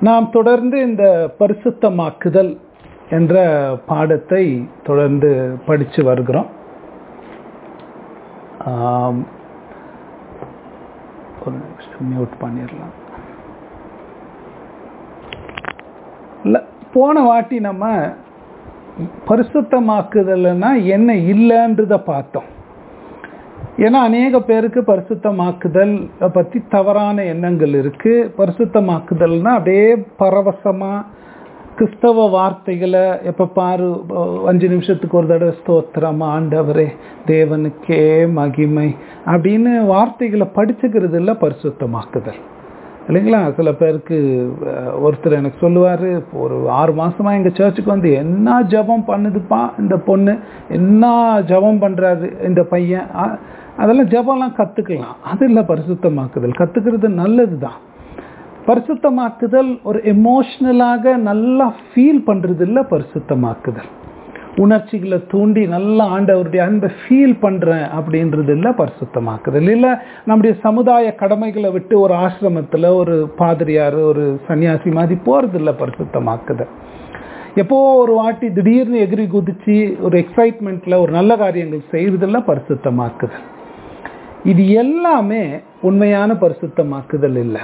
நாம் தொடர்ந்து இந்த பரிசுத்தமாக்குதல் என்ற பாடத்தை தொடர்ந்து படித்து வருகிறோம் ஆம், ஒரு நிமிஷம் மியூட் பண்ணிடலாம் இல்ல, போன வாட்டி நம்ம பரிசுத்தமாக்குதல்னா என்ன இல்லைன்றத பார்த்தோம் ஏன்னா அநேக பேருக்கு பரிசுத்தமாக்குதல் பற்றி தவறான எண்ணங்கள் இருக்கு பரிசுத்தமாக்குதல்னா அப்படியே பரவசமா கிறிஸ்தவ வார்த்தைகளை எப்போ பாரு அஞ்சு நிமிஷத்துக்கு ஒரு தடவை ஸ்தோத்திரம் ஆண்டவரே தேவனுக்கே மகிமை அப்படின்னு வார்த்தைகளை படிச்சுக்கிறது இல்லை பரிசுத்தமாக்குதல் இல்லைங்களா சில பேருக்கு அஹ், ஒருத்தர் எனக்கு சொல்லுவார் ஒரு ஆறு மாசமா எங்க சர்ச்சுக்கு வந்து என்ன ஜெபம் பண்ணுதுப்பா இந்த பொண்ணு என்ன ஜெபம் பண்றாரு இந்த பையன் அ- அதெல்லாம் ஜெபம்லாம் கத்துக்கலாம் அது இல்லை பரிசுத்தமாக்குதல் கத்துக்கிறது நல்லது தான் பரிசுத்தமாக்குதல் ஒரு எமோஷ்னலாக நல்லா ஃபீல் பண்றது இல்லை பரிசுத்தமாக்குதல் உணர்ச்சிகளை தூண்டி நல்லா ஆண்டவருடைய அன்பை ஃபீல் பண்றேன் அப்படின்றது இல்லை பரிசுத்தமாக்குதல் இல்லை நம்முடைய சமுதாய கடமைகளை விட்டு ஒரு ஆசிரமத்தில் ஒரு பாதிரியார் ஒரு சன்னியாசி மாதிரி போறது இல்லை பரிசுத்தமாக்குதல் எப்போ ஒரு வாட்டி திடீர்னு எகிரி குதிச்சு ஒரு எக்ஸைட்மெண்ட்ல ஒரு நல்ல காரியங்கள் செய்யறதில்ல பரிசுத்தமாக்குதல் இது எல்லாமே உண்மையான பரிசுத்தமாக்குதல் இல்லை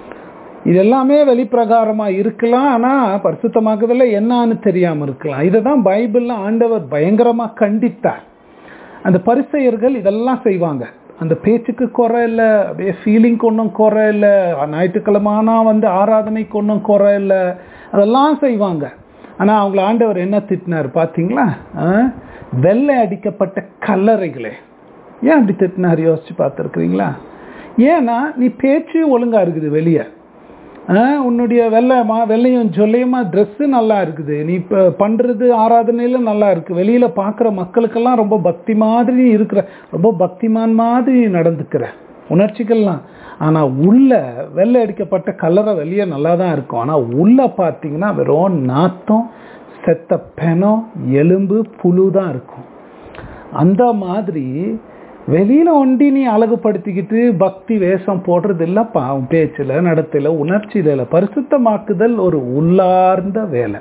இது எல்லாமே வெளிப்பிரகாரமா இருக்கலாம் ஆனா பரிசுத்தமாக்குதல்ல என்னன்னு தெரியாம இருக்கலாம் இதை தான் பைபிள்ல ஆண்டவர் பயங்கரமா கண்டித்தார் அந்த பரிசெயர்கள் இதெல்லாம் செய்வாங்க அந்த பேச்சுக்கு குறை இல்லை அப்படியே ஃபீலிங்க்கு ஒன்றும் குறை இல்லை ஞாயிற்றுக்கிழமானா வந்து ஆராதனைக்கு ஒன்றும் குறை இல்லை அதெல்லாம் செய்வாங்க ஆனால் அவங்கள ஆண்டவர் என்ன திட்டினார் பார்த்தீங்களா ஆ? வெள்ளை அடிக்கப்பட்ட கல்லறைகளே ஏன் அப்படி திட்டினார் யோசிச்சு பார்த்துருக்குறீங்களா ஏன்னா நீ பேச்சு ஒழுங்கா இருக்குது வெளியே ஆ, உன்னுடைய வெள்ளை மா வெள்ளையும் ஜொல்லையுமா ட்ரெஸ்ஸு நல்லா இருக்குது நீ இப்போ பண்ணுறது ஆராதனையில நல்லா இருக்கு வெளியில பார்க்குற மக்களுக்கெல்லாம் ரொம்ப பக்தி மாதிரி இருக்கிற ரொம்ப பக்திமான் மாதிரி நடந்துக்கிற உணர்ச்சிகள்லாம் ஆனா உள்ள வெள்ளை அடிக்கப்பட்ட கலரை வெளியே நல்லா தான் இருக்கும் ஆனா உள்ள பார்த்தீங்கன்னா வெறும் நாத்தம் செத்த பெனம் எலும்பு புழு தான் இருக்கும் அந்த மாதிரி வெளியில ஒண்டி நீ அழகுபடுத்திக்கிட்டு பக்தி வேஷம் போடுறது இல்ல பாவம் பேச்சுல நடத்தையில உணர்ச்சியில இல்ல பரிசுத்தமாக்குதல் ஒரு உள்ளார்ந்த வேலை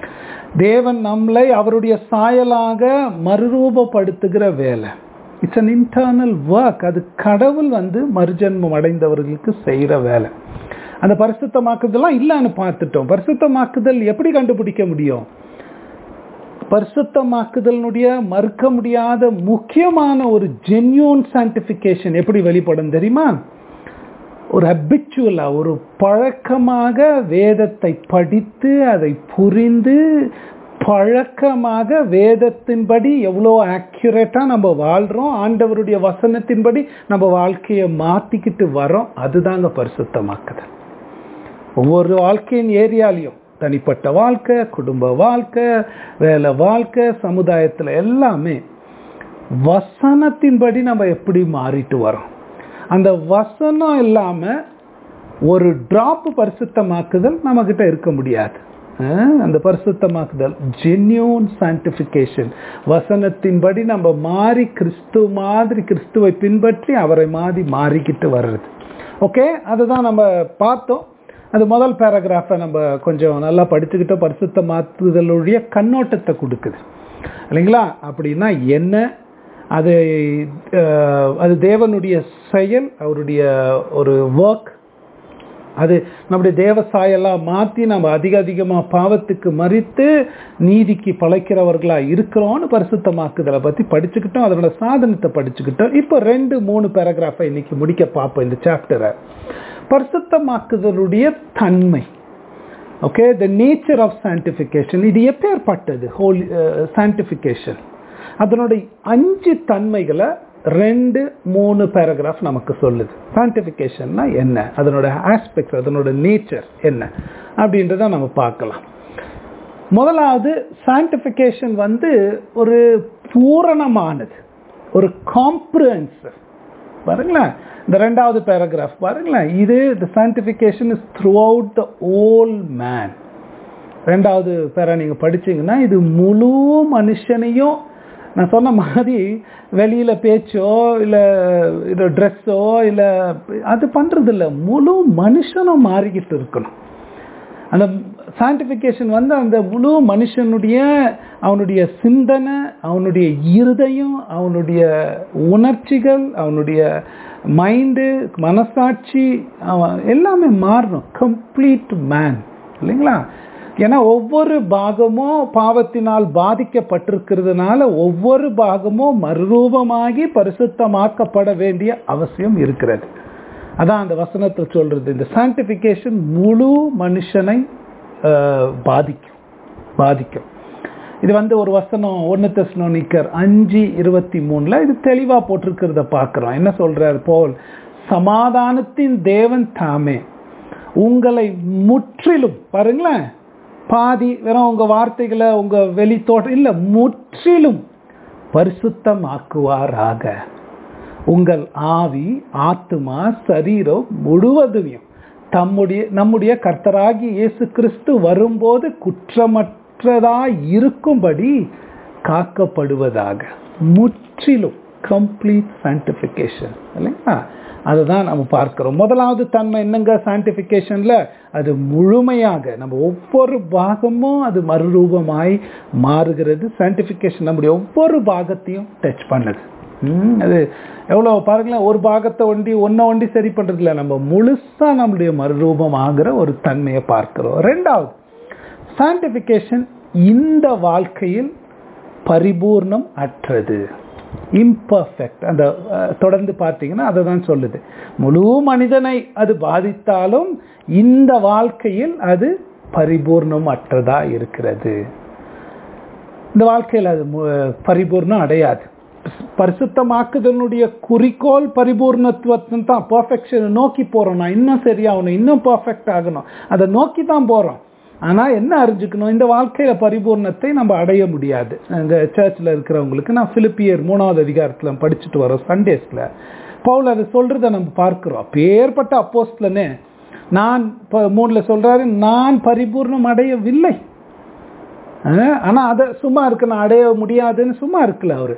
தேவன் நம்மளை அவருடைய சாயலாக மறுரூபப்படுத்துகிற வேலை இட்ஸ் அன் இன்டர்னல் ஒர்க் அது கடவுள் வந்து மறுஜன்மம் அடைந்தவர்களுக்கு செய்யற வேலை அந்த பரிசுத்தமாக்குதெல்லாம் இல்லைன்னு பார்த்துட்டோம் பரிசுத்தமாக்குதல் எப்படி கண்டுபிடிக்க முடியும் பரிசுத்தமாக்குதலினுடைய மறுக்க முடியாத முக்கியமான ஒரு ஜென்யூன் சான்டிஃபிகேஷன் எப்படி வெளிப்படும் தெரியுமா ஒரு ஹபிச்சுவலா ஒரு பழக்கமாக வேதத்தை படித்து அதை புரிந்து பழக்கமாக வேதத்தின்படி எவ்வளோ ஆக்யூரேட்டா நம்ம வாழ்றோம் ஆண்டவருடைய வசனத்தின்படி நம்ம வாழ்க்கையை மாத்திக்கிட்டு வரோம் அதுதாங்க பரிசுத்தமாக்குதல் ஒவ்வொரு வாழ்க்கையின் ஏரியாலையும் தனிப்பட்ட வாழ்க்கை குடும்ப வாழ்க்கை வேலை வாழ்க்கை சமுதாயத்தில் எல்லாமே வசனத்தின்படி நம்ம எப்படி மாறிட்டு வரோம் அந்த வசனம் இல்லாம ஒரு டிராப் பரிசுத்தமாக்குதல் நம்ம கிட்ட இருக்க முடியாது அஹ், அந்த பரிசுத்தமாக்குதல் ஜென்யூன் சான்டிஃபிகேஷன் வசனத்தின்படி நம்ம மாறி கிறிஸ்து மாதிரி கிறிஸ்துவை பின்பற்றி அவரை மாதிரி மாறிக்கிட்டு வர்றது ஓகே அதுதான் நம்ம பார்த்தோம் அது முதல் பேராகிராஃபை நம்ம கொஞ்சம் நல்லா படிச்சுக்கிட்டோம் பரிசுத்த மாற்றுதலுடைய கண்ணோட்டத்தை கொடுக்குது இல்லைங்களா அப்படின்னா என்ன அது அஹ், அது தேவனுடைய செயல் அவருடைய ஒரு ஒர்க் அது நம்முடைய தேவசாயெல்லாம் மாற்றி நம்ம அதிக அதிகமாக பாவத்துக்கு மறித்து நீதிக்கு பழைக்கிறவர்களா இருக்கிறோம்னு பரிசுத்தமாக்குதலை பற்றி படிச்சுக்கிட்டோம் அதனோட சாதனத்தை படிச்சுக்கிட்டோம் இப்போ ரெண்டு மூணு பேராகிராஃபை இன்னைக்கு முடிக்க பார்ப்போம் இந்த சாப்டரை பரிசுத்தமாக்குதலுடைய தன்மை okay the nature of sanctification இது எப்பேற்பட்டது ஹோலி சான்டிஃபிகேஷன் அதனுடைய அஞ்சு தன்மைகளை ரெண்டு மூணு பேராகிராஃப் நமக்கு சொல்லுது சான்டிஃபிகேஷன்னா என்ன அதனோட ஆஸ்பெக்ட் அதனோட நேச்சர் என்ன அப்படின்றத நம்ம பார்க்கலாம் முதலாவது சான்டிஃபிகேஷன் வந்து ஒரு பூரணமானது ஒரு காம்ப்ரஹென்சிவ் பாருங்களேன் இந்த ரெண்டாவது பேராகிராஃப் பாருங்களேன் இது the sanctification is throughout the whole man ரெண்டாவது பேரா நீங்க படிச்சீங்கன்னா இது முழு மனுஷனையும் நான் சொன்ன மாதிரி வெளியில பேச்சோ இல்ல இது ட்ரெஸ்ஸோ இல்ல அது பண்றது இல்ல முழு மனுஷனும் மாறிக்கிட்டு இருக்கணும் அந்த சான்டிஃபிகேஷன் வந்து அந்த முழு மனுஷனுடைய அவனுடைய சிந்தனை அவனுடைய இருதயம் அவனுடைய உணர்ச்சிகள் அவனுடைய மைண்டு மனசாட்சி அவன் எல்லாமே மாறணும் கம்ப்ளீட் மேன் இல்லைங்களா ஏன்னா ஒவ்வொரு பாகமும் பாவத்தினால் பாதிக்கப்பட்டிருக்கிறதுனால ஒவ்வொரு பாகமும் மறுரூபமாகி பரிசுத்தமாக்கப்பட வேண்டிய அவசியம் இருக்கிறது அதான் அந்த வசனத்தில் சொல்றது இந்த சான்டிஃபிகேஷன் முழு மனுஷனை அஹ், பாதிக்கும் பாதிக்கும் இது வந்து ஒரு வசனம் ஒன்று தெஸ்னோனிக்கர் அஞ்சு இருபத்தி மூணுல இது தெளிவா போட்டிருக்கிறத பார்க்கிறோம் என்ன சொல்றார் போல் சமாதானத்தின் தேவன் தாமே உங்களை முற்றிலும் பாருங்களேன் பாதி வெறும் உங்க வார்த்தைகளை உங்க வெளி தோற்றம் இல்ல முற்றிலும் பரிசுத்தமாக்குவாராக உங்கள் ஆவி ஆத்துமா சரீரம் முழுவதையும் தம்முடைய நம்முடைய கர்த்தராகி இயேசு கிறிஸ்து வரும்போது குற்றமற்றதா இருக்கும்படி காக்கப்படுவதாக முற்றிலும் கம்ப்ளீட் சான்டிஃபிகேஷன் இல்லைங்களா அதுதான் நம்ம பார்க்கிறோம் முதலாவது தன்மை என்னங்க சான்டிஃபிகேஷன்ல அது முழுமையாக நம்ம ஒவ்வொரு பாகமும் அது மறுரூபமாய் மாறுகிறது சான்டிஃபிகேஷன் நம்முடைய ஒவ்வொரு பாகத்தையும் டச் பண்ணுது ம், அது எவ்வளோ பாருங்களேன் ஒரு பாகத்தை ஒண்டி ஒன்றை ஒண்டி சரி பண்றதில்ல நம்ம முழுசா நம்முடைய மறுரூபம் ஆகிற ஒரு தன்மையை பார்க்கிறோம் ரெண்டாவது சான்டிஃபிகேஷன் இந்த வாழ்க்கையில் பரிபூர்ணம் அற்றது இம்பர்ஃபெக்ட் அந்த அஹ், தொடர்ந்து பார்த்தீங்கன்னா அதை தான் சொல்லுது முழு மனிதனை அது பாதித்தாலும் இந்த வாழ்க்கையில் அது பரிபூர்ணம் அற்றதா இருக்கிறது இந்த வாழ்க்கையில் அது மு- பரிபூர்ணம் அடையாது பரிசுத்தமாக்குதனுடைய குறிக்கோள் பரிபூர்ணத்துவத்தை தான் பர்ஃபெக்ஷனை நோக்கி போறோம் நான் இன்னும் சரியாகணும் இன்னும் பர்ஃபெக்ட் ஆகணும் அதை நோக்கி தான் போறோம் ஆனா என்ன அறிஞ்சுக்கணும் இந்த வாழ்க்கையில பரிபூர்ணத்தை நம்ம அடைய முடியாது இந்த சர்ச்சில் இருக்கிறவங்களுக்கு நான் பிலிப்பியர் மூணாவது அதிகாரத்துல படிச்சுட்டு வரோம் சண்டேஸ்ல பவுல் அதை சொல்றதை நம்ம பார்க்கிறோம் அப்பேற்பட்ட அப்போஸ்லனே நான் இப்போ மூணுல சொல்றாரு நான் பரிபூர்ணம் அடையவில்லை அஹ், ஆனா அதை சும்மா இருக்கு நான் அடைய முடியாதுன்னு சும்மா இருக்கல அவரு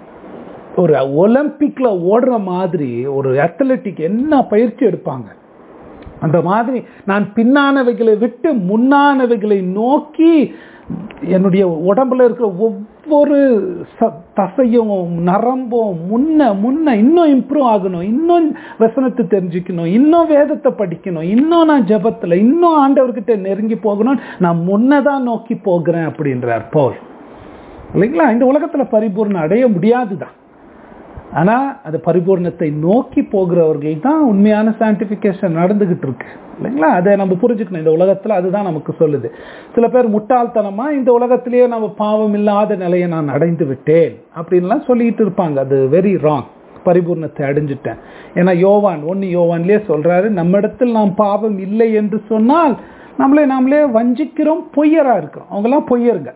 ஒரு ஒலிம்பிக்ல ஓடுற மாதிரி ஒரு அத்லட்டிக் என்ன பயிற்சி எடுப்பாங்க அந்த மாதிரி நான் பின்னானவைகளை விட்டு முன்னானவைகளை நோக்கி என்னுடைய உடம்புல இருக்கிற ஒவ்வொரு ச- தசையும் நரம்பும் முன்ன முன்ன இன்னும் இம்ப்ரூவ் ஆகணும் இன்னும் வசனத்தை தெரிஞ்சுக்கணும் இன்னும் வேதத்தை படிக்கணும் இன்னும் நான் ஜெபத்துல இன்னும் ஆண்டவர்கிட்ட நெருங்கி போகணும் நான் முன்னதான் நோக்கி போகிறேன் அப்படின்றார் பவுல் இல்லைங்களா இந்த உலகத்துல பரிபூர்ணம் அடைய முடியாதுதான் ஆனா அது பரிபூர்ணத்தை நோக்கி போகிறவர்கள் தான் உண்மையான சான்டிஃபிகேஷன் நடந்துகிட்டு இருக்கு இல்லைங்களா அதை நம்ம புரிஞ்சுக்கணும் இந்த உலகத்துல அதுதான் நமக்கு சொல்லுது சில பேர் முட்டாள்தனமா இந்த உலகத்திலேயே நம்ம பாவம் இல்லாத நிலையை நான் அடைந்து விட்டேன் அப்படின்லாம் சொல்லிட்டு இருப்பாங்க அது வெரி ராங் பரிபூர்ணத்தை அடைஞ்சிட்டேன் ஏன்னா யோவான் ஒன்னு யோவான்லயே சொல்றாரு நம்மிடத்தில் நாம் பாவம் இல்லை என்று சொன்னால் நம்மளே நாமளே வஞ்சிக்கிறோம் பொய்யரா இருக்கிறோம் அவங்கெல்லாம் பொய்யருங்க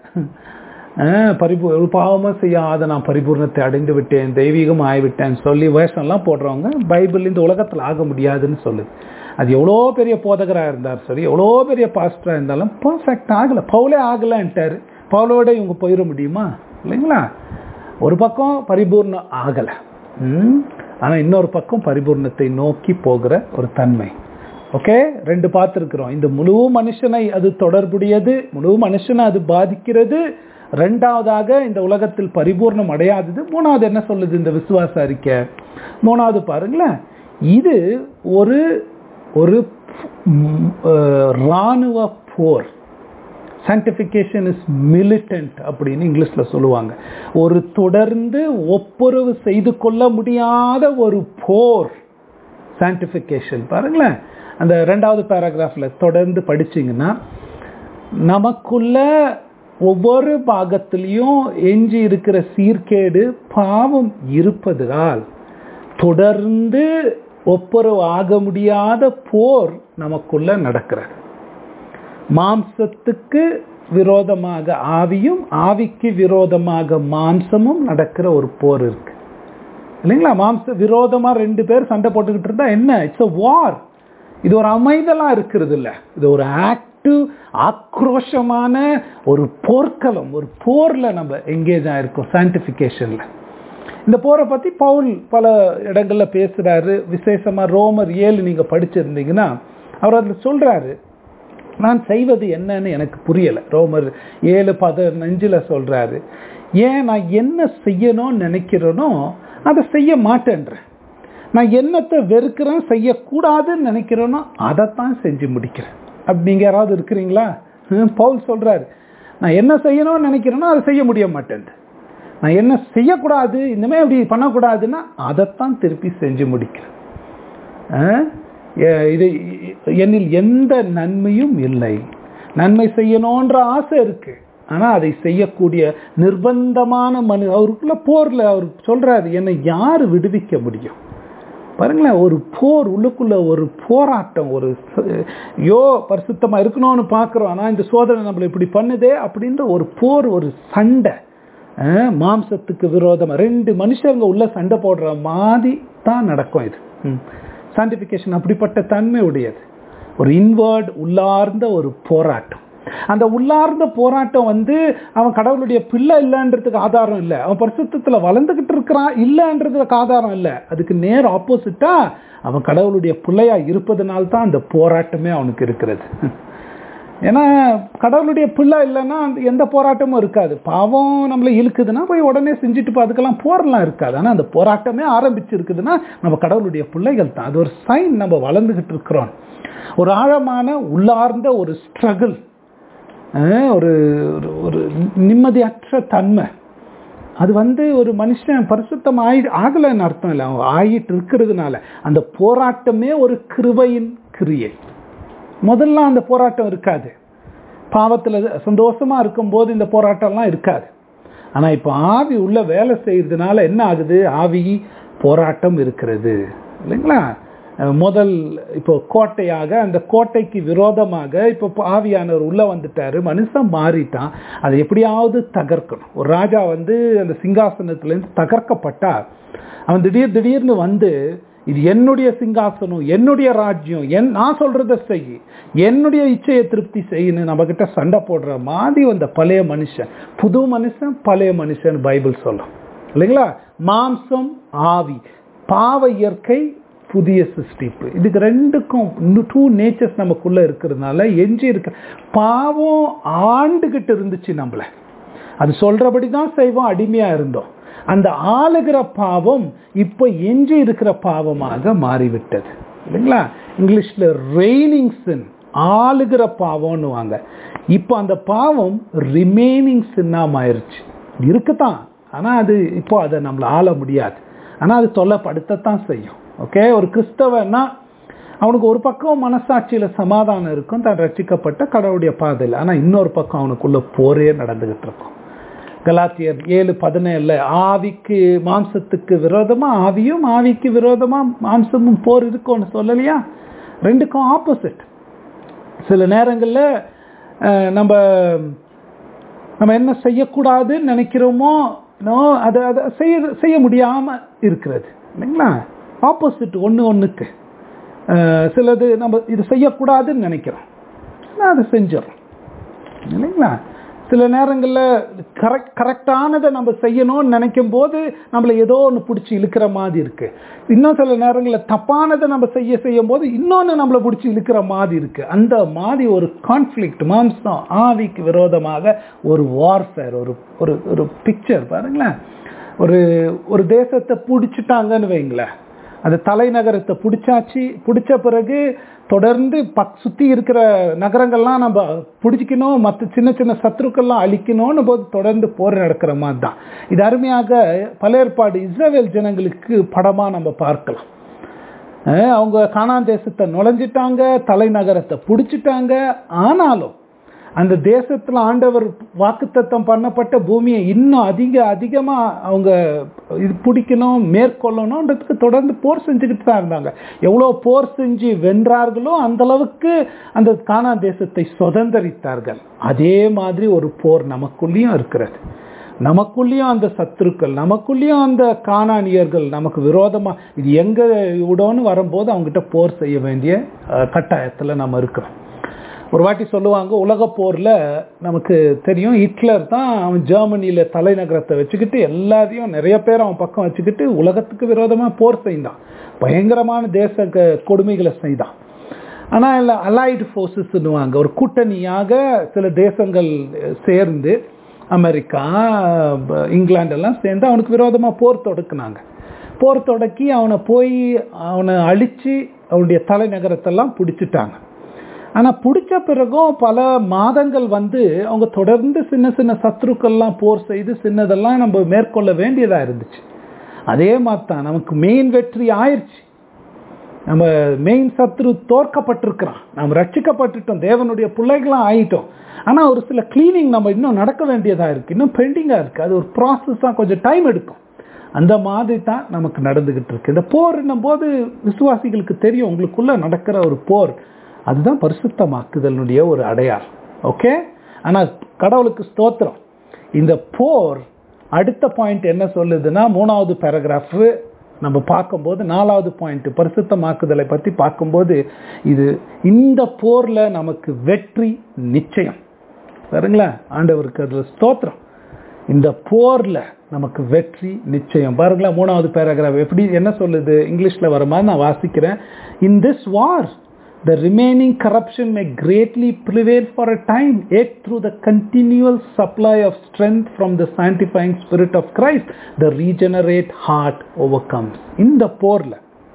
ஆஹ் பரிபூ ஒரு பாவமா செய்யாத நான் பரிபூர்ணத்தை அடைந்து விட்டேன் தெய்வீகம் ஆகிவிட்டேன் சொல்லி வேஷம்லாம் போடுறவங்க பைபிள் இந்த உலகத்தில் ஆக முடியாதுன்னு சொல்லுது அது எவ்வளோ பெரிய போதகராக இருந்தார் சரி எவ்வளோ பெரிய பாஸ்டராக இருந்தாலும் பர்ஃபெக்ட் ஆகலை பவுலே ஆகலைன்ட்டாரு பவுலோட இவங்க போயிட முடியுமா இல்லைங்களா ஒரு பக்கம் பரிபூர்ணம் ஆகலை ம் ஆனால் இன்னொரு பக்கம் பரிபூர்ணத்தை நோக்கி போகிற ஒரு தன்மை ஓகே ரெண்டு பார்த்துருக்குறோம் இந்த முழு மனுஷனை அது தொடர்புடையது முழு மனுஷனை அது பாதிக்கிறது ரெண்டாவதாக இந்த உலகத்தில் பரிபூர்ணம் அடையாதது மூணாவது என்ன சொல்லுது இந்த விசுவாச அறிக்கை மூணாவது பாருங்களேன் இது ஒரு ஒரு ம், அஹ், ராணுவ போர் சான்டிஃபிகேஷன் இஸ் மிலிட்டன்ட் அப்படின்னு இங்கிலீஷ்ல சொல்லுவாங்க ஒரு தொடர்ந்து ஒப்புரவு செய்து கொள்ள முடியாத ஒரு போர் சான்டிஃபிகேஷன் பாருங்களேன் அந்த ரெண்டாவது பேராகிராஃப்ல தொடர்ந்து படிச்சீங்கன்னா நமக்குள்ள ஒவ்வொரு பாகத்திலையும் எஞ்சி இருக்கிற சீர்கேடு பாவம் இருப்பதால் தொடர்ந்து ஒப்புரவு ஆக முடியாத போர் நமக்குள்ள நடக்கிறது மாம்சத்துக்கு விரோதமாக ஆவியும் ஆவிக்கு விரோதமாக மாம்சமும் நடக்கிற ஒரு போர் இருக்கு இல்லைங்களா மாம்ச விரோதமா ரெண்டு பேர் சண்டை போட்டுக்கிட்டு இருந்தா என்ன இட்ஸ் a வார் இது ஒரு அமைதலா இருக்கிறது இல்ல இது ஒரு ஆக்டிவ் ஆக்ரோஷமான ஒரு போர்க்களம் ஒரு போர்ல நம்ம எங்கேஜ் ஆயிருக்கோம் சான்டிஃபிகேஷன்ல இந்த போரை பத்தி பவுல் பல இடங்கள்ல பேசுறாரு விசேஷமா ரோமர் ஏழு நீங்க படிச்சிருந்தீங்கன்னா அவர் அதுல சொல்றாரு நான் செய்வது என்னன்னு எனக்கு புரியலை ரோமர் ஏழு பதினஞ்சில் சொல்றாரு ஏன் நான் என்ன செய்யணும்னு நினைக்கிறேனோ அதை செய்ய மாட்டேன்றேன் நான் என்னத்தை வெறுக்கிறேன் செய்யக்கூடாதுன்னு நினைக்கிறேனோ அதைத்தான் செஞ்சு முடிக்கிறேன் அப்படி நீங்கள் யாராவது இருக்கிறீங்களா ஹம், பவுல் சொல்றாரு நான் என்ன செய்யணும்னு நினைக்கிறேனோ அதை செய்ய முடிய மாட்டேன் நான் என்ன செய்யக்கூடாது இனிமேல் அப்படி பண்ணக்கூடாதுன்னா அதைத்தான் திருப்பி செஞ்சு முடிக்கிறேன் ஆ? எ- இது என்னில் எந்த நன்மையும் இல்லை நன்மை செய்யணுன்ற ஆசை இருக்கு ஆனா அதை செய்யக்கூடிய நிர்பந்தமான மனு அவருக்குள்ள போர்ல அவர் சொல்றாரு என்னை யாரு விடுவிக்க முடியும் பாருங்களேன் ஒரு போர் உள்ளுக்குள்ள ஒரு போராட்டம் ஒரு ச- யோ பரிசுத்தமா இருக்கணும்னு பார்க்குறோம் ஆனா இந்த சோதனை நம்மளை இப்படி பண்ணுதே அப்படின்ற ஒரு போர் ஒரு சண்டை அஹ், மாம்சத்துக்கு விரோதமா ரெண்டு மனுஷங்க உள்ள சண்டை போடுற மாதிரி தான் நடக்கும் இது சயின்டிஃபிகேஷன் அப்படிப்பட்ட தன்மை உடையது ஒரு இன்வர்ட் உள்ளார்ந்த ஒரு போராட்டம் அந்த உள்ளார்ந்த போராட்டம் வந்து அவன் கடவுளுடைய பிள்ளை இல்லைன்றதுக்கு ஆதாரம் இல்லை அவன் பரிசுத்தத்தில் வளர்ந்துகிட்டு இருக்கிறான் இல்லைன்றதுக்கு ஆதாரம் இல்லை அதுக்கு நேர் ஆப்போசிட்டா அவன் கடவுளுடைய பிள்ளையா இருப்பதனால தான் அந்த போராட்டமே அவனுக்கு இருக்கிறது ஏன்னா கடவுளுடைய பிள்ளை இல்லைன்னா அந்த எந்த போராட்டமும் இருக்காது பாவம் நம்மளை இழுக்குதுன்னா போய் உடனே செஞ்சுட்டு போ, அதுக்கெல்லாம் போரெல்லாம் இருக்காது ஆனால் அந்த போராட்டமே ஆரம்பிச்சிருக்குதுன்னா நம்ம கடவுளுடைய பிள்ளைகள் தான் அது ஒரு சைன் நம்ம வளர்ந்துகிட்டு இருக்கிறோம் ஒரு ஆழமான உள்ளார்ந்த ஒரு ஸ்ட்ரகிள் ஒரு ஒரு- ஒரு நிம்மதியற்ற தன்மை அது வந்து ஒரு மனுஷன் பரிசுத்தம் ஆயி ஆகலைன்னு அர்த்தம் இல்லை அவன் ஆகிட்டு இருக்கிறதுனால அந்த போராட்டமே ஒரு கிருபையின் கிரியை முதல்ல அந்த போராட்டம் இருக்காது பாவத்தில் சந்தோஷமா இருக்கும்போது இந்த போராட்டம்லாம் இருக்காது ஆனால் இப்போ ஆவி உள்ள வேலை செய்யறதுனால என்ன ஆகுது ஆவி போராட்டம் இருக்கிறது இல்லைங்களா அஹ் முதல் இப்போ கோட்டையாக அந்த கோட்டைக்கு விரோதமாக இப்போ ஆவியானவர் உள்ள வந்துட்டாரு மனுஷன் மாறிட்டான் அதை எப்படியாவது தகர்க்கணும் ஒரு ராஜா வந்து அந்த சிங்காசனத்திலேருந்து தகர்க்கப்பட்டா அவன் திடீர் திடீர்னு வந்து இது என்னுடைய சிங்காசனம் என்னுடைய ராஜ்யம் என் நான் சொல்றத செய் என்னுடைய இச்சையை திருப்தி செய்யணும் நம்ம கிட்ட சண்டை போடுற மாதிரி அந்த பழைய மனுஷன் புது மனுஷன் பழைய மனுஷன் பைபிள் சொல்லும் இல்லைங்களா மாம்சம் ஆவி பாவ இயற்கை புதிய சிருஷ்டிப்பு இதுக்கு ரெண்டுக்கும் டூ நேச்சர்ஸ் நமக்குள்ள இருக்கிறதுனால எஞ்சி இருக்க பாவம் ஆண்டுகிட்டு இருந்துச்சு நம்மள அது சொல்றபடி தான் செய்வோம் அடிமையா இருந்தோம் அந்த ஆளுகிற பாவம் இப்போ எஞ்சி இருக்கிற பாவமாக மாறிவிட்டது இல்லைங்களா இங்கிலீஷ்ல ரெய்னிங் சின் ஆளுகிற பாவம்னு வாங்க இப்போ அந்த பாவம் ரிமைனிங் சின்னா ஆயிருச்சு இருக்குதான் ஆனா அது இப்போ அதை நம்மள ஆள முடியாது ஆனா அது தொல்லைப்படுத்தத்தான் செய்யும் ஓகே ஒரு கிறிஸ்தவன்னா அவனுக்கு ஒரு பக்கம் மனசாட்சியில சமாதானம் இருக்கும் தான் ரட்சிக்கப்பட்ட கடவுளுடைய பாதையில் ஆனா இன்னொரு பக்கம் அவனுக்குள்ள போரே நடந்துகிட்டு இருக்கும் கலாத்தியர் ஏழு பதினேழுல ஆவிக்கு மாம்சத்துக்கு விரோதமா ஆவியும் ஆவிக்கு விரோதமா மாம்சமும் போர் இருக்கும்னு சொல்லலையா ரெண்டுக்கும் ஆப்போசிட் சில நேரங்கள்ல அஹ், நம்ம நம்ம என்ன செய்யக்கூடாதுன்னு நினைக்கிறோமோ நோ அதை அதை செய்ய செய்ய முடியாம இருக்கிறது இல்லைங்களா ஆப்போசிட் ஒன்று ஒன்றுக்கு சிலது நம்ம இது செய்யக்கூடாதுன்னு நினைக்கிறோம் ஆனால் அதை செஞ்சிடறோம் இல்லைங்களா சில நேரங்களில் கரெக்ட் கரெக்டானதை நம்ம செய்யணும்னு நினைக்கும் போது நம்மளை ஏதோ ஒன்று பிடிச்சி இழுக்கிற மாதிரி இருக்கு இன்னும் சில நேரங்களில் தப்பானதை நம்ம செய்ய செய்யும் போது இன்னொன்று நம்மளை பிடிச்சி இழுக்கிற மாதிரி இருக்கு அந்த மாதிரி ஒரு கான்ஃப்ளிக்ட் மாம்சம் ஆவிக்கு விரோதமாக ஒரு வார்ஃபேர் ஒரு ஒரு ஒரு பிக்சர் பாருங்களேன் ஒரு ஒரு தேசத்தை பிடிச்சிட்டாங்கன்னு வைங்களேன் அந்த தலைநகரத்தை பிடிச்சாச்சு பிடிச்ச பிறகு தொடர்ந்து பக் சுற்றி இருக்கிற நகரங்கள்லாம் நம்ம பிடிச்சிக்கணும் மற்ற சின்ன சின்ன சத்துருக்கள்லாம் அழிக்கணும்னு போது தொடர்ந்து போர் நடக்கிற மாதிரி தான் இது அருமையாக பல ஏற்பாடு இஸ்ரேல் ஜனங்களுக்கு படமாக நம்ம பார்க்கலாம் அஹ் அவங்க கானான் தேசத்தை நுழைஞ்சிட்டாங்க தலைநகரத்தை பிடிச்சிட்டாங்க ஆனாலும் அந்த தேசத்தில் ஆண்டவர் வாக்குத்தத்தம் பண்ணப்பட்ட பூமியை இன்னும் அதிக அதிகமாக அவங்க இது பிடிக்கணும் மேற்கொள்ளணுன்றதுக்கு தொடர்ந்து போர் செஞ்சுக்கிட்டு தான் இருந்தாங்க எவ்வளோ போர் செஞ்சு வென்றார்களோ அந்த அளவுக்கு அந்த கானா தேசத்தை சுதந்திரித்தார்கள் அதே மாதிரி ஒரு போர் நமக்குள்ளேயும் இருக்கிறது நமக்குள்ளேயும் அந்த சத்துருக்கள் நமக்குள்ளேயும் அந்த காணானியர்கள் நமக்கு விரோதமா இது எங்க விடோன்னு வரும்போது அவங்ககிட்ட போர் செய்ய வேண்டிய அஹ், கட்டாயத்துல நம்ம இருக்கிறோம் ஒரு வாட்டி சொல்லுவாங்க உலக போர்ல நமக்கு தெரியும் ஹிட்லர் தான் அவன் ஜெர்மனியில தலைநகரத்தை வச்சுக்கிட்டு எல்லாத்தையும் நிறைய பேர் அவன் பக்கம் வச்சுக்கிட்டு உலகத்துக்கு விரோதமா போர் செய்தான் பயங்கரமான தேச க- கொடுமைகளை செய்தான் ஆனால் இல்லை அலைடு ஃபோர்ஸஸ்ன்னுவாங்க ஒரு கூட்டணியாக சில தேசங்கள் சேர்ந்து அமெரிக்கா ப- இங்கிலாந்து எல்லாம் சேர்ந்து அவனுக்கு விரோதமாக போர் தொடுக்குனாங்க போர் தொடக்கி அவனை போய் அவனை அழித்து அவனுடைய தலைநகரத்தெல்லாம் பிடிச்சிட்டாங்க ஆனால் பிடிச்ச பிறகும் பல மாதங்கள் வந்து அவங்க தொடர்ந்து சின்ன சின்ன சத்ருக்கள்லாம் போர் செய்து சின்னதெல்லாம் நம்ம மேற்கொள்ள வேண்டியதாக இருந்துச்சு அதே மாதிரி தான் நமக்கு மெயின் வெற்றி ஆயிடுச்சு நம்ம மெயின் சத்ரு தோற்கப்பட்டிருக்கிறான் நம்ம ரட்சிக்கப்பட்டுட்டோம் தேவனுடைய பிள்ளைகளாம் ஆயிட்டோம் ஆனால் ஒரு சில க்ளீனிங் நம்ம இன்னும் நடக்க வேண்டியதாக இருக்குது இன்னும் பெண்டிங்காக இருக்குது அது ஒரு ப்ராசஸ் தான் கொஞ்சம் டைம் எடுக்கும் அந்த மாதிரி தான் நமக்கு நடந்துக்கிட்டு இருக்கு இந்த போர்ன்னும் போது விசுவாசிகளுக்கு தெரியும் உங்களுக்குள்ள நடக்கிற ஒரு போர் அதுதான் பரிசுத்தமாக்குதலுடைய ஒரு அடையாளம் ஓகே ஆனால் கடவுளுக்கு ஸ்தோத்திரம் இந்த போர் அடுத்த பாயிண்ட் என்ன சொல்லுதுன்னா மூணாவது பேராகிராஃப் நம்ம பார்க்கும்போது நாலாவது பாயிண்ட் பரிசுத்தமாக்குதலை பற்றி பார்க்கும்போது இது இந்த போரில் நமக்கு வெற்றி நிச்சயம் சரிங்களா ஆண்டவருக்கு அதில் ஸ்தோத்திரம் இந்த போரில் நமக்கு வெற்றி நிச்சயம் பாருங்களேன் மூணாவது பேராகிராஃப் எப்படி என்ன சொல்லுது இங்கிலீஷில் வர மாதிரி நான் வாசிக்கிறேன் in this war the remaining corruption may greatly prevail for a time, yet through the continual supply of strength from the sanctifying spirit of Christ, the regenerate heart overcomes. இந்த போர்ல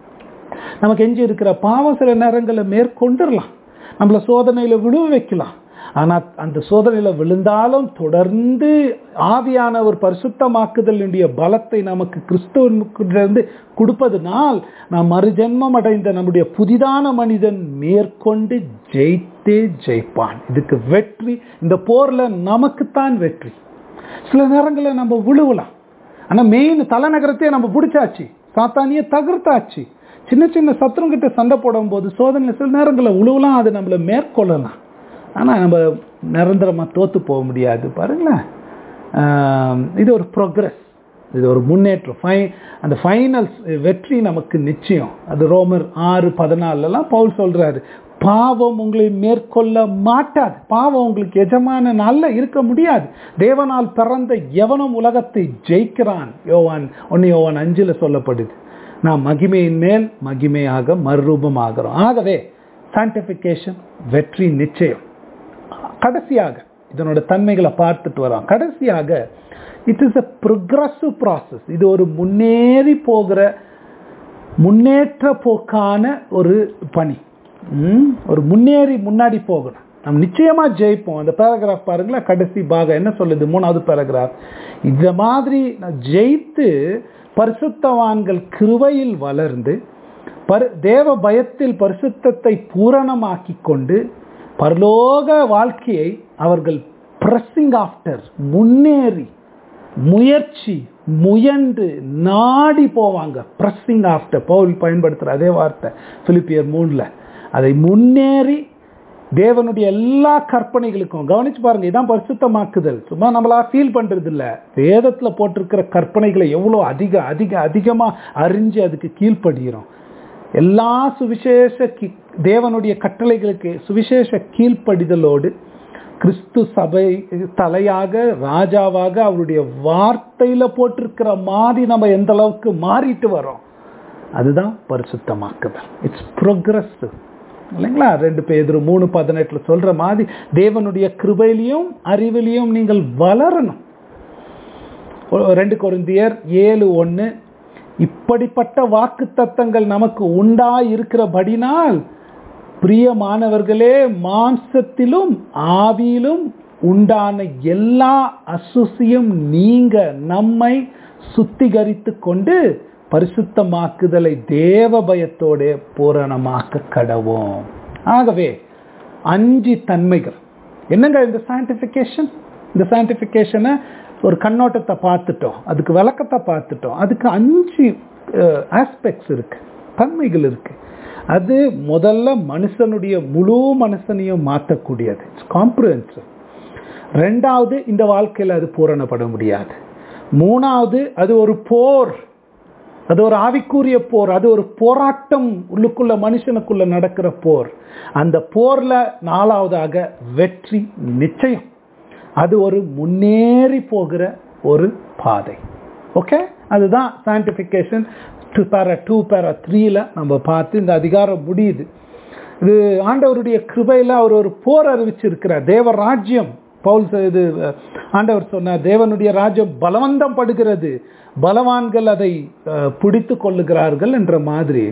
நமக்கு எஞ்சி இருக்கிற பாவம் சில நேரங்களில் மேற்கொண்டுடலாம் நம்மளை சோதனையில விழுவ வைக்கலாம் ஆனா அந்த சோதனையில விழுந்தாலும் தொடர்ந்து ஆவியான ஒரு பரிசுத்தமாக்குதலுடைய பலத்தை நமக்கு கிறிஸ்துவனிலிருந்து கொடுப்பதனால் நாம் மறுஜென்மம் அடைந்த நம்முடைய புதிதான மனிதன் மேற்கொண்டு ஜெயித்தே ஜெயிப்பான் இதுக்கு வெற்றி இந்த போர்ல நமக்குத்தான் வெற்றி சில நேரங்களில் நம்ம விழுவலாம் ஆனா மெயின் தலைநகரத்தையே நம்ம பிடிச்சாச்சு சாத்தானிய தகர்த்தாச்சு சின்ன சின்ன சத்துருங்கிட்ட சண்டை போடும்போது சோதனை சில நேரங்களில் உழுவலாம் அது நம்மளை மேற்கொள்ளலாம் ஆனால் நம்ம நிரந்தரமாக தோற்று போக முடியாது பாருங்களேன் ஆம், இது ஒரு ப்ரோக்ரஸ் இது ஒரு முன்னேற்றம் ஃபை அந்த ஃபைனல்ஸ் வெற்றி நமக்கு நிச்சயம் அது ரோமர் ஆறு பதினாலெல்லாம் பவுல் சொல்றாரு பாவம் உங்களை மேற்கொள்ள மாட்டாது பாவம் உங்களுக்கு எஜமான நல்ல இருக்க முடியாது தேவனால் பிறந்த எவனும் உலகத்தை ஜெயிக்கிறான் யோவான் ஒன்னு யோவான் அஞ்சுல சொல்லப்படுது நாம் மகிமையின் மேல் மகிமையாக மறுரூபமாகிறோம் ஆகவே சான்டிஃபிகேஷன் வெற்றி நிச்சயம் கடைசியாக இதனோட தன்மைகளை பார்த்துட்டு வரோம் கடைசியாக it is a progressive process இது ஒரு முன்னேறி போகிற முன்னேற்ற போக்கான ஒரு பணி ம், ஒரு முன்னேறி முன்னாடி போகணும் நம்ம நிச்சயமா ஜெயிப்போம் அந்த பேராகிராஃப் பாருங்களேன் கடைசி பாகம் என்ன சொல்லுது மூணாவது பேராகிராஃப் இந்த மாதிரி நான் ஜெயித்து பரிசுத்தவான்கள் கிருபையில் வளர்ந்து பரி தேவ பயத்தில் பரிசுத்தத்தை பூரணமாக்கி கொண்டு பரலோக வாழ்க்கையை அவர்கள் பிரஸிங் ஆஃப்டர் முன்னேறி முயற்சி முயன்று நாடி போவாங்க பிரஸிங் ஆஃப்டர் பவுல் பயன்படுத்துகிற அதே வார்த்தை பிலிப்பியர் மூணில் அதை முன்னேறி தேவனுடைய எல்லா கற்பனைகளுக்கும் கவனிச்சு பாருங்க இதான் பரிசுத்தமாக்குதல் சும்மா நம்மளா ஃபீல் பண்றது இல்ல வேதத்துல போட்டிருக்கிற கற்பனைகளை எவ்வளோ அதிக அதிக அதிகமா அறிஞ்சு அதுக்கு கீழ்ப்படுகிறோம் எல்லா சுவிசேஷ கி- தேவனுடைய கட்டளைகளுக்கு சுவிசேஷ கீழ்ப்படிதலோடு கிறிஸ்து சபை தலையாக ராஜாவாக அவருடைய வார்த்தையில போட்டிருக்கிற மாதிரி நம்ம எந்த அளவுக்கு மாறிட்டு வரோம் அதுதான் பரிசுத்தமாக்குதல் இட்ஸ் ப்ரோக்ரஸிவ் இல்லைங்களா ரெண்டு பேர் மூணு பதினெட்டுல சொல்ற மாதிரி தேவனுடைய கிருபையிலையும் அறிவிலையும் நீங்கள் வளரணும் ஒ- ரெண்டு கொரிந்தியர் ஏழு ஒன்று இப்படிப்பட்ட வாக்கு தத்தங்கள் நமக்கு உண்டாய் இருக்கிறபடினால் பிரியமானவர்களே மாம்சத்திலும் ஆவியிலும் உண்டான எல்லா அசுசியும் நீங்க நம்மை சுத்திகரித்து கொண்டு பரிசுத்தமாக்குதலை தேவ பயத்தோட பூரணமாக்க கடவோம் ஆகவே அஞ்சு தன்மைகள் என்னங்க இந்த சான்டிஃபிகேஷன் இந்த சான்டிஃபிகேஷனை ஒரு கண்ணோட்டத்தை பார்த்துட்டோம் அதுக்கு விளக்கத்தை பார்த்துட்டோம் அதுக்கு அஞ்சு ஆஸ்பெக்ட்ஸ் இருக்கு தன்மைகள் இருக்கு அது முதல்ல மனுஷனுடைய முழு மனுஷனையும் மாற்றக்கூடியது இட்ஸ் காம்ப்ரிஹென்சிவ் ரெண்டாவது இந்த வாழ்க்கையில் அது பூரணப்பட முடியாது மூணாவது அது ஒரு போர் அது ஒரு ஆவிக்குரிய போர் அது ஒரு போராட்டம் உள்ளுக்குள்ள மனுஷனுக்குள்ள நடக்கிற போர் அந்த போர்ல நாலாவதாக வெற்றி நிச்சயம் அது ஒரு முன்னேறி போகிற ஒரு பாதை ஓகே அதுதான் சான்டிஃபிகேஷன் டூ பேரா டூ பேரா த்ரீல நம்ம பார்த்து இந்த அதிகாரம் முடியுது இது ஆண்டவருடைய கிருபையில் அவர் ஒரு போர் அறிவிச்சிருக்கிறார் தேவ ராஜ்யம் பவுல் சொ- இது அஹ், ஆண்டவர் சொன்னார் தேவனுடைய ராஜ்யம் பலவந்தம் படுகிறது பலவான்கள் அதை அஹ், பிடித்து கொள்ளுகிறார்கள் என்ற மாதிரி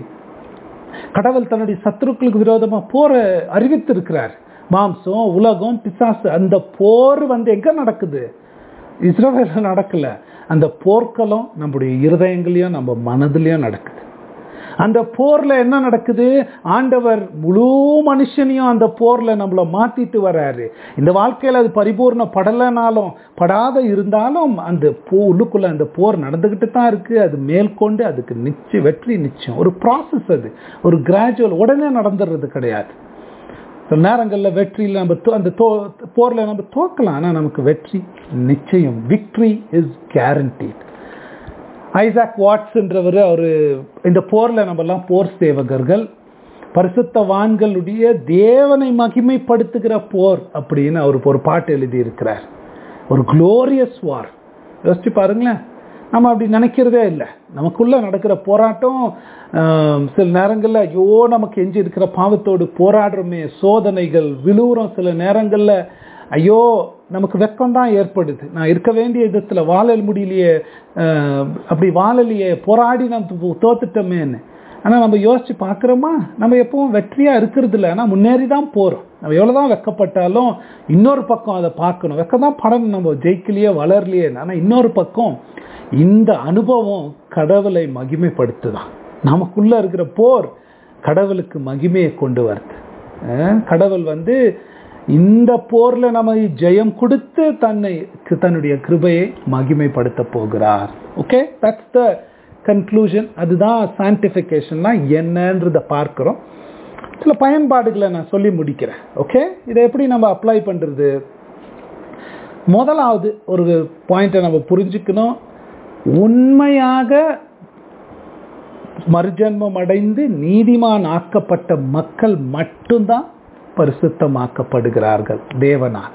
கடவுள் தன்னுடைய சத்துருக்களுக்கு விரோதமா போரை அறிவித்திருக்கிறார் மாம்சம் உலகம் பிசாசு அந்த போர் வந்து எங்க நடக்குது இஸ்ரவேல நடக்கல அந்த போர்க்களம் நம்முடைய இருதயங்களையும் நம்ம மனதிலையும் நடக்குது அந்த போர்ல என்ன நடக்குது ஆண்டவர் முழு மனுஷனையும் அந்த போர்ல நம்மள மாத்திட்டு வர்றாரு இந்த வாழ்க்கையில அது பரிபூர்ண படலைனாலும் படாத இருந்தாலும் அந்த போ உள்ளுக்குள்ள அந்த போர் நடந்துகிட்டு தான் இருக்கு அது மேற்கொண்டு அதுக்கு நிச்சயம் வெற்றி நிச்சயம் ஒரு ப்ராசஸ் அது ஒரு கிராஜுவல் உடனே நடந்துடுறது கிடையாது சில நேரங்களில் வெற்றியில் நம்ம தோ- அந்த தோ போரில் நம்ம தோக்கலாம் ஆனால் நமக்கு வெற்றி நிச்சயம் விக்ட்ரி இஸ் கேரண்டீட் ஐசாக் வாட்ஸ்ன்றவர் அவர் இந்த போரில் நம்மெல்லாம் போர் சேவகர்கள் பரிசுத்தவான்களுடைய தேவனை மகிமைப்படுத்துகிற போர் அப்படின்னு அவர் ஒரு பாட்டு எழுதியிருக்கிறார் ஒரு குளோரியஸ் வார் யோசிச்சு பாருங்களேன் நம்ம அப்படி நினைக்கிறதே இல்லை நமக்குள்ள நடக்கிற போராட்டம் ஆம், சில நேரங்களில் ஐயோ நமக்கு எஞ்சி இருக்கிற பாவத்தோடு போராடுறோமே சோதனைகள் விழுவுறோம் சில நேரங்களில் ஐயோ நமக்கு வெக்கம் தான் ஏற்படுது நான் இருக்க வேண்டிய விதத்தில் வாழல் முடியலையே ஆஹ், அப்படி வாழலையே போராடி நம்ம தோத்துட்டோமேன்னு ஆனால் நம்ம யோசிச்சு பார்க்குறோமா நம்ம எப்பவும் வெற்றியாக இருக்கிறது இல்லை ஆனால் முன்னேறி தான் போகிறோம் நம்ம எவ்வளோ தான் வெக்கப்பட்டாலும் இன்னொரு பக்கம் அதை பார்க்கணும் வெக்கம் தான் படம் நம்ம ஜெயிக்கலையே வளரலையே ஆனால் இன்னொரு பக்கம் இந்த அனுபவம் கடவுளை மகிமைப்படுத்துதான் நமக்குள்ள இருக்கிற போர் கடவுளுக்கு மகிமையை கொண்டு வருது அஹ் கடவுள் வந்து இந்த போர்ல நம்ம ஜெயம் கொடுத்து தன்னை தன்னுடைய கிருபையை மகிமைப்படுத்த போகிறார் ஓகே தட்ஸ் த கன்க்ளூஷன் அதுதான் சான்டிஃபிகேஷன்னா என்னன்றத பார்க்கிறோம் சில பயன்பாடுகளை நான் சொல்லி முடிக்கிறேன் ஓகே இதை எப்படி நம்ம அப்ளை பண்றது முதலாவது ஒரு பாயிண்ட்டை நம்ம புரிஞ்சுக்கணும் உண்மையாக மறுஜன்மம் அடைந்து நீதிமான் ஆக்கப்பட்ட மக்கள் மட்டும்தான் பரிசுத்தமாக்கப்படுகிறார்கள் தேவனால்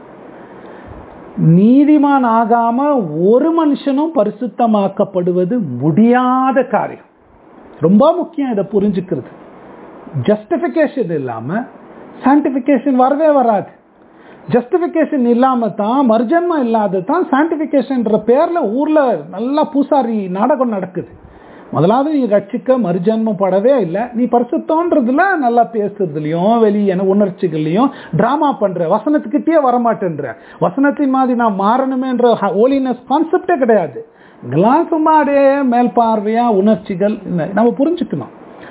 நீதிமான் ஆகாம ஒரு மனுஷனும் பரிசுத்தமாக்கப்படுவது முடியாத காரியம் ரொம்ப முக்கியம் இதை புரிஞ்சுக்கிறது ஜஸ்டிஃபிகேஷன் இல்லாம சான்டிஃபிகேஷன் வரவே வராது ஜஸ்டிஃபிகேஷன் இல்லாம தான் மர்ஜன்மம் இல்லாத தான் சான்டிஃபிகேஷன்ற பேர்ல ஊர்ல நல்லா பூசாரி நாடகம் நடக்குது முதலாவது நீ ரட்சிக்க மறுஜன்மம் படவே இல்லை நீ பரிசுத்தோன்றதுல நல்லா பேசுறதுலையும் வெளியே உணர்ச்சிகள்லையும் டிராமா பண்ற வசனத்துக்கிட்டே வரமாட்டேன்ற வசனத்தின் மாதிரி நான் மாறணுமேன்ற ஹோலினஸ் கான்செப்டே கிடையாது இதெல்லாம் சும்மா அப்படியே மேல் பார்வையா உணர்ச்சிகள் இந்த- நம்ம புரிஞ்சுக்கணும்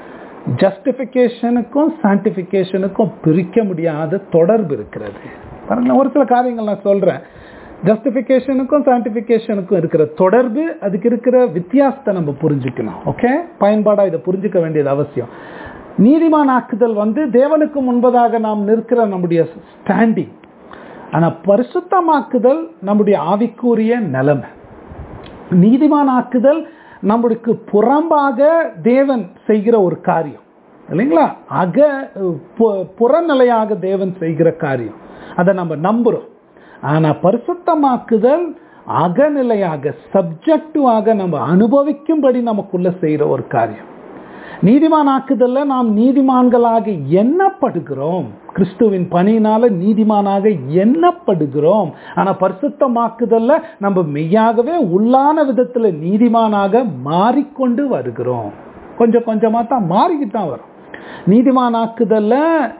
ஜஸ்டிஃபிகேஷனுக்கும் சான்டிஃபிகேஷனுக்கும் பிரிக்க முடியாத தொடர்பு இருக்கிறது பாருங்களேன் ஒரு சில காரியங்கள் நான் சொல்றேன் ஜஸ்டிஃபிகேஷனுக்கும் சான்டிஃபிகேஷனுக்கும் இருக்கிற தொடர்பு அதுக்கு இருக்கிற வித்தியாசத்தை நம்ம புரிஞ்சுக்கணும் ஓகே பயன்பாடா இதை புரிஞ்சுக்க வேண்டியது அவசியம் நீதிமான் ஆக்குதல் வந்து தேவனுக்கு முன்பதாக நாம் நிற்கிற நம்முடைய ஸ்டாண்டிங் ஆனா பரிசுத்தமாக்குதல் நம்முடைய ஆவிக்குரிய நிலைமை நீதிமான் ஆக்குதல் நம்மளுக்கு புறம்பாக தேவன் செய்கிற ஒரு காரியம் இல்லைங்களா அக பு- புறநிலையாக தேவன் செய்கிற காரியம் அதை நம்ம நம்புறோம் ஆனா பரிசுத்தமாக்குதல் அகநிலையாக சப்ஜெக்டிவாக நம்ம அனுபவிக்கும்படி நமக்குள்ள செய்யற ஒரு காரியம் நீதிமான் ஆக்குதல்ல நாம் நீதிமான்களாக எண்ணப்படுகிறோம் கிறிஸ்துவின் பணியினால நீதிமானாக எண்ணப்படுகிறோம் ஆனா பரிசுத்தமாக்குதல்ல நம்ம மெய்யாகவே உள்ளான விதத்துல நீதிமானாக மாறிக்கொண்டு வருகிறோம் கொஞ்சம் கொஞ்சமா தான் மாறிக்கிட்டு தான் வரும் நீதிமானாக்குதல்ல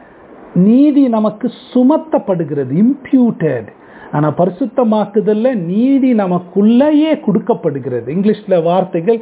நீதி நமக்கு சுமத்தப்படுகிறது இம்ப்யூட்டட் ஆனா பரிசுத்தமாக்குதல்ல நீதி நமக்குள்ளேயே கொடுக்கப்படுகிறது இங்கிலீஷ்ல வார்த்தைகள்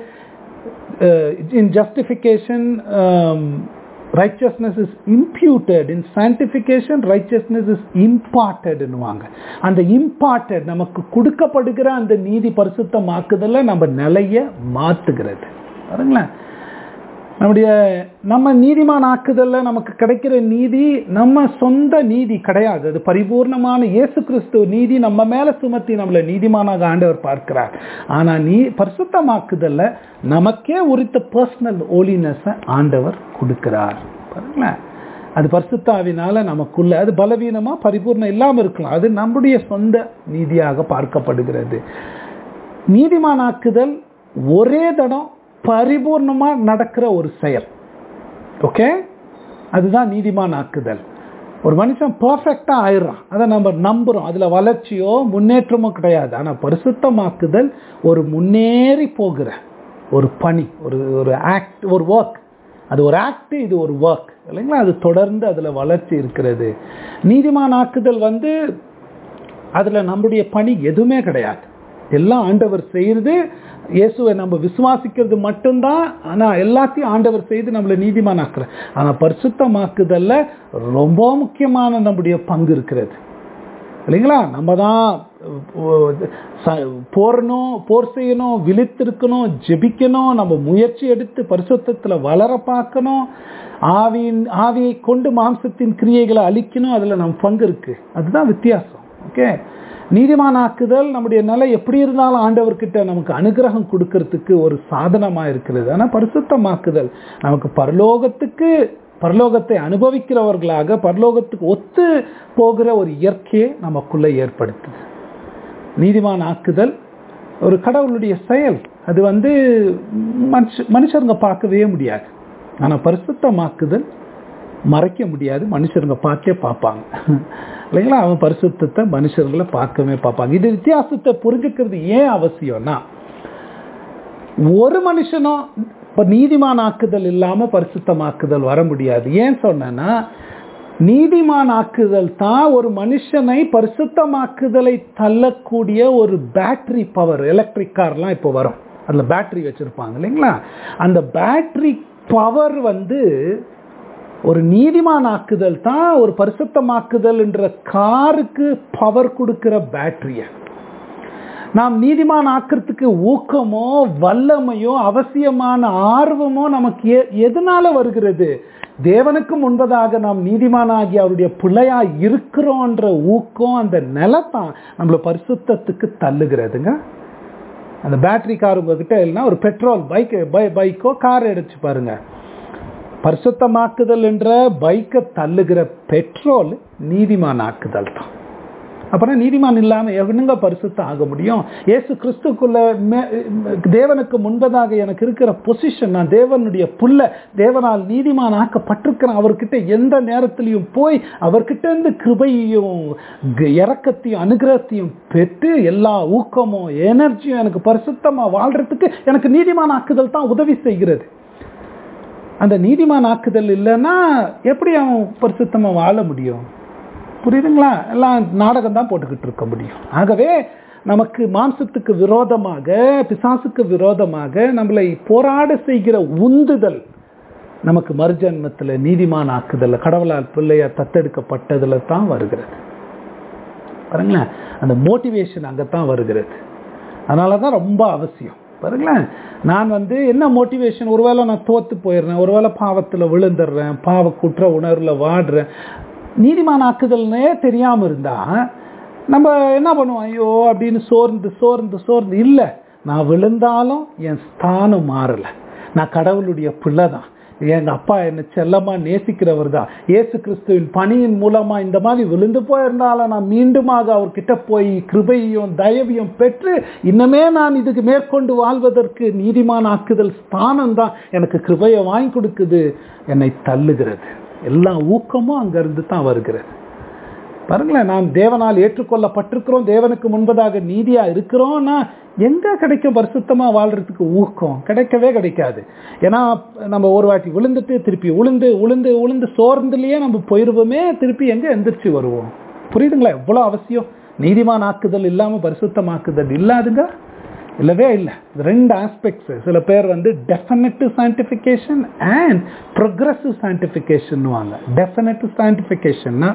uh, in justification, um, righteousness is imputed. In sanctification, righteousness is imparted ன்னுவாங்க அந்த imparted நமக்கு கொடுக்கப்படுகிற அந்த நீதி பரிசுத்தமாக்குதல நம்ம நிலைய மாத்துகிறது பாருங்களேன் நம்முடைய நம்ம நீதிமான் ஆக்குதல்ல நமக்கு கிடைக்கிற நீதி நம்ம சொந்த நீதி கிடையாது அது பரிபூர்ணமான இயேசு கிறிஸ்து நீதி நம்ம மேல சுமத்தி நம்மளை நீதிமானாக ஆண்டவர் பார்க்கிறார் ஆனா நீ பரிசுத்தமாக்குதல்ல நமக்கே உரித்த பர்சனல் ஓலினஸ ஆண்டவர் கொடுக்கிறார் பாருங்களேன் அது பரிசுத்தாவினால நமக்குள்ள அது பலவீனமா பரிபூர்ணம் இல்லாம இருக்கலாம் அது நம்முடைய சொந்த நீதியாக பார்க்கப்படுகிறது நீதிமானாக்குதல் ஒரே தடம் பரிபூர்ணமா நடக்கிற ஒரு செயல் ஓகே அதுதான் நீதிமான் ஆக்குதல் ஒரு மனுஷன் பர்ஃபெக்டா ஆயிடுறான் அதை நம்ம நம்புறோம் அதுல வளர்ச்சியோ முன்னேற்றமோ கிடையாது ஆனா பரிசுத்தமாக்குதல் ஒரு முன்னேறி போகிற ஒரு பணி ஒரு ஒரு ஆக்ட் ஒரு ஒர்க் அது ஒரு ஆக்ட் இது ஒரு ஒர்க் இல்லைங்களா அது தொடர்ந்து அதுல வளர்ச்சி இருக்கிறது நீதிமான் ஆக்குதல் வந்து அதுல நம்முடைய பணி எதுவுமே கிடையாது எல்லாம் ஆண்டவர் செய்யறது இயேசுவை நம்ம விசுவாசிக்கிறது மட்டும்தான் ஆனா எல்லாத்தையும் ஆண்டவர் செய்து நம்மளை நீதிமான் ஆக்குற ஆனா பரிசுத்தமாக்குதல்ல ரொம்ப முக்கியமான நம்முடைய பங்கு இருக்கிறது இல்லைங்களா நம்ம தான் போறணும் போர் செய்யணும் விழித்திருக்கணும் ஜெபிக்கணும் நம்ம முயற்சி எடுத்து பரிசுத்தத்தில் வளர பார்க்கணும் ஆவியின் ஆவியை கொண்டு மாம்சத்தின் கிரியைகளை அழிக்கணும் அதில் நம்ம பங்கு இருக்கு அதுதான் வித்தியாசம் ஓகே நீதிமானாக்குதல் நம்முடைய நிலை எப்படி இருந்தாலும் ஆண்டவர்கிட்ட நமக்கு அனுகிரகம் கொடுக்கறதுக்கு ஒரு சாதனமாக இருக்கிறது ஆனால் பரிசுத்தமாக்குதல் நமக்கு பரலோகத்துக்கு பரலோகத்தை அனுபவிக்கிறவர்களாக பரலோகத்துக்கு ஒத்து போகிற ஒரு இயற்கையை நமக்குள்ள ஏற்படுத்துது நீதிமான் ஆக்குதல் ஒரு கடவுளுடைய செயல் அது வந்து மனுஷ மனுஷருங்க பார்க்கவே முடியாது ஆனால் பரிசுத்தமாக்குதல் மறைக்க முடியாது மனுஷருங்க பார்க்கவே பார்ப்பாங்க இல்லைங்களா அவன் பரிசுத்தத்தை மனுஷர்களை பார்க்கவே பார்ப்பாங்க இது வித்தியாசத்தை புரிஞ்சுக்கிறது ஏன் அவசியம்னா ஒரு மனுஷனும் இப்போ நீதிமானாக்குதல் இல்லாமல் பரிசுத்தமாக்குதல் வர முடியாது ஏன் சொன்னேன்னா நீதிமானாக்குதல் தான் ஒரு மனுஷனை பரிசுத்தமாக்குதலை தள்ளக்கூடிய ஒரு பேட்டரி பவர் எலக்ட்ரிக் கார்லாம் இப்போ வரும் அதில் பேட்டரி வச்சுருப்பாங்க இல்லைங்களா அந்த பேட்டரி பவர் வந்து ஒரு நீதிமானாக்குதல் தான் ஒரு பரிசுத்தமாக்குதல் என்ற காருக்கு பவர் கொடுக்கிற பேட்டரியை நாம் நீதிமான் ஆக்கிறதுக்கு ஊக்கமோ வல்லமையோ அவசியமான ஆர்வமோ நமக்கு எதனால வருகிறது தேவனுக்கு முன்பதாக நாம் நீதிமானாகி அவருடைய பிள்ளையா இருக்கிறோன்ற ஊக்கம் அந்த நிலத்தான் நம்மளை பரிசுத்தத்துக்கு தள்ளுகிறதுங்க அந்த பேட்டரி கார் உங்ககிட்ட இல்லைன்னா ஒரு பெட்ரோல் பைக் பைக்கோ கார் எடுத்து பாருங்க பரிசுத்தமாக்குதல் என்ற பைக்கை தள்ளுகிற பெட்ரோல் நீதிமான் ஆக்குதல் தான் அப்புறம் நீதிமான் இல்லாமல் எவனுங்க பரிசுத்தம் ஆக முடியும் ஏசு கிறிஸ்துக்குள்ள தேவனுக்கு முன்பதாக எனக்கு இருக்கிற பொசிஷன் நான் தேவனுடைய புல்ல தேவனால் நீதிமான் ஆக்கப்பட்டிருக்கிறேன் அவர்கிட்ட எந்த நேரத்திலையும் போய் அவர்கிட்ட இருந்து கிருபையையும் இறக்கத்தையும் அனுகிரகத்தையும் பெற்று எல்லா ஊக்கமும் எனர்ஜியும் எனக்கு பரிசுத்தமாக வாழ்றதுக்கு எனக்கு நீதிமான் ஆக்குதல் தான் உதவி செய்கிறது அந்த நீதிமான் ஆக்குதல் இல்லைன்னா எப்படி அவன் பரிசுத்தமாக வாழ முடியும் புரியுதுங்களா எல்லாம் நாடகம் தான் போட்டுக்கிட்டு இருக்க முடியும் ஆகவே நமக்கு மாம்சத்துக்கு விரோதமாக பிசாசுக்கு விரோதமாக நம்மளை போராட செய்கிற உந்துதல் நமக்கு மறுஜன்மத்தில் நீதிமான் ஆக்குதல் கடவுளால் பிள்ளைய தத்தெடுக்கப்பட்டதுல தான் வருகிறது பாருங்களேன் அந்த மோட்டிவேஷன் அங்கே தான் வருகிறது அதனால தான் ரொம்ப அவசியம் பாருங்களேன் நான் வந்து என்ன மோட்டிவேஷன் ஒருவேளை நான் தோத்து போயிடுறேன் ஒருவேளை பாவத்தில் விழுந்துடுறேன் பாவ குற்ற உணர்வில் வாடுறேன் நீதிமான் ஆக்குதல்னே தெரியாமல் இருந்தா நம்ம என்ன பண்ணுவோம் ஐயோ அப்படின்னு சோர்ந்து சோர்ந்து சோர்ந்து இல்லை நான் விழுந்தாலும் என் ஸ்தானம் மாறலை நான் கடவுளுடைய பிள்ளை தான் எங்க அப்பா என்னை செல்லமா நேசிக்கிறவர் தான் ஏசு கிறிஸ்துவின் பணியின் மூலமா இந்த மாதிரி விழுந்து போயிருந்தாலும் நான் மீண்டுமாக அவர்கிட்ட போய் கிருபையும் தயவையும் பெற்று இன்னமே நான் இதுக்கு மேற்கொண்டு வாழ்வதற்கு நீதிமான் ஆக்குதல் ஸ்தானம் தான் எனக்கு கிருபையை வாங்கி கொடுக்குது என்னை தள்ளுகிறது எல்லா ஊக்கமும் அங்கிருந்து தான் வருகிறது பாருங்களேன் நாம் தேவனால் ஏற்றுக்கொள்ளப்பட்டிருக்கிறோம் தேவனுக்கு முன்பதாக நீதியா இருக்கிறோம்னா எங்க கிடைக்கும் பரிசுத்தமா வாழ்றதுக்கு ஊக்கம் கிடைக்கவே கிடைக்காது ஏன்னா நம்ம ஒரு வாட்டி விழுந்துட்டு திருப்பி உளுந்து உளுந்து உளுந்து சோர்ந்துலயே நம்ம போயிருவோமே திருப்பி எங்க எந்திரிச்சு வருவோம் புரியுதுங்களா எவ்வளவு அவசியம் நீதிமான் ஆக்குதல் இல்லாம பரிசுத்தமாக்குதல் இல்லாதுங்க இல்லவே இல்லை ரெண்டு ஆஸ்பெக்ட்ஸ் சில பேர் வந்து definitive sanctification and progressive sanctification வாங்க டெஃபினட்டிவ் சயின்டிஃபிகேஷன்னா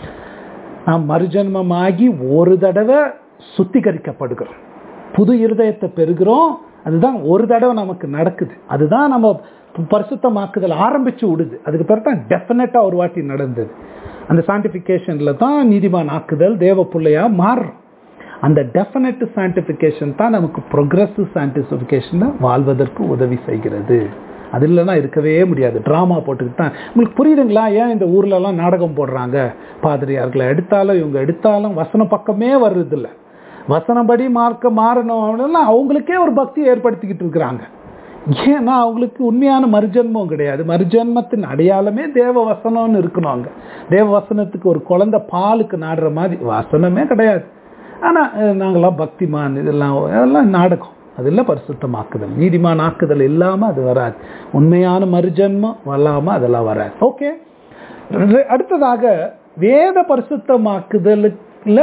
நாம் மறுஜன்மமாகி ஒரு தடவை சுத்திகரிக்கப்படுகிறோம் புது இருதயத்தை பெறுகிறோம் அதுதான் ஒரு தடவை நமக்கு நடக்குது அதுதான் நம்ம பரிசுத்தமாக்குதல் ஆரம்பிச்சு விடுது அதுக்கு பிறகு தான் டெஃபினட்டா ஒரு வாட்டி நடந்தது அந்த சான்டிஃபிகேஷன்ல தான் நீதிமான் ஆக்குதல் தேவ பிள்ளையா மாறுறோம் அந்த டெஃபினட் சான்டிஃபிகேஷன் தான் நமக்கு ப்ரொக்ரஸிவ் சான்டிஃபிகேஷனை வாழ்வதற்கு உதவி செய்கிறது அது இல்லைன்னா இருக்கவே முடியாது ட்ராமா போட்டுக்கிட்டு தான் உங்களுக்கு புரியுதுங்களா ஏன் இந்த ஊர்லலாம் நாடகம் போடுறாங்க பாதிரியார்களை எடுத்தாலும் இவங்க எடுத்தாலும் வசனம் பக்கமே வர்றதில்ல வசனப்படி மார்க்க மாறணும் அப்படின்னா அவங்களுக்கே ஒரு பக்தி ஏற்படுத்திக்கிட்டு இருக்கிறாங்க ஏன்னா அவங்களுக்கு உண்மையான மறுஜன்மம் கிடையாது மறுஜன்மத்தின் அடையாளமே தேவ வசனம்னு இருக்கணும் அங்க தேவ வசனத்துக்கு ஒரு குழந்தை பாலுக்கு நாடுற மாதிரி வசனமே கிடையாது ஆனா அஹ், நாங்கெல்லாம் பக்திமான் இதெல்லாம் அதெல்லாம் நாடகம் அதெல்லாம் பரிசுத்தமாக்குதல் நீதிமான் ஆக்குதல் இல்லாம அது வராது உண்மையான மறுஜன்மம் வராம அதெல்லாம் வராது ஓகே அடுத்ததாக வேத பரிசுத்தமாக்குதலுல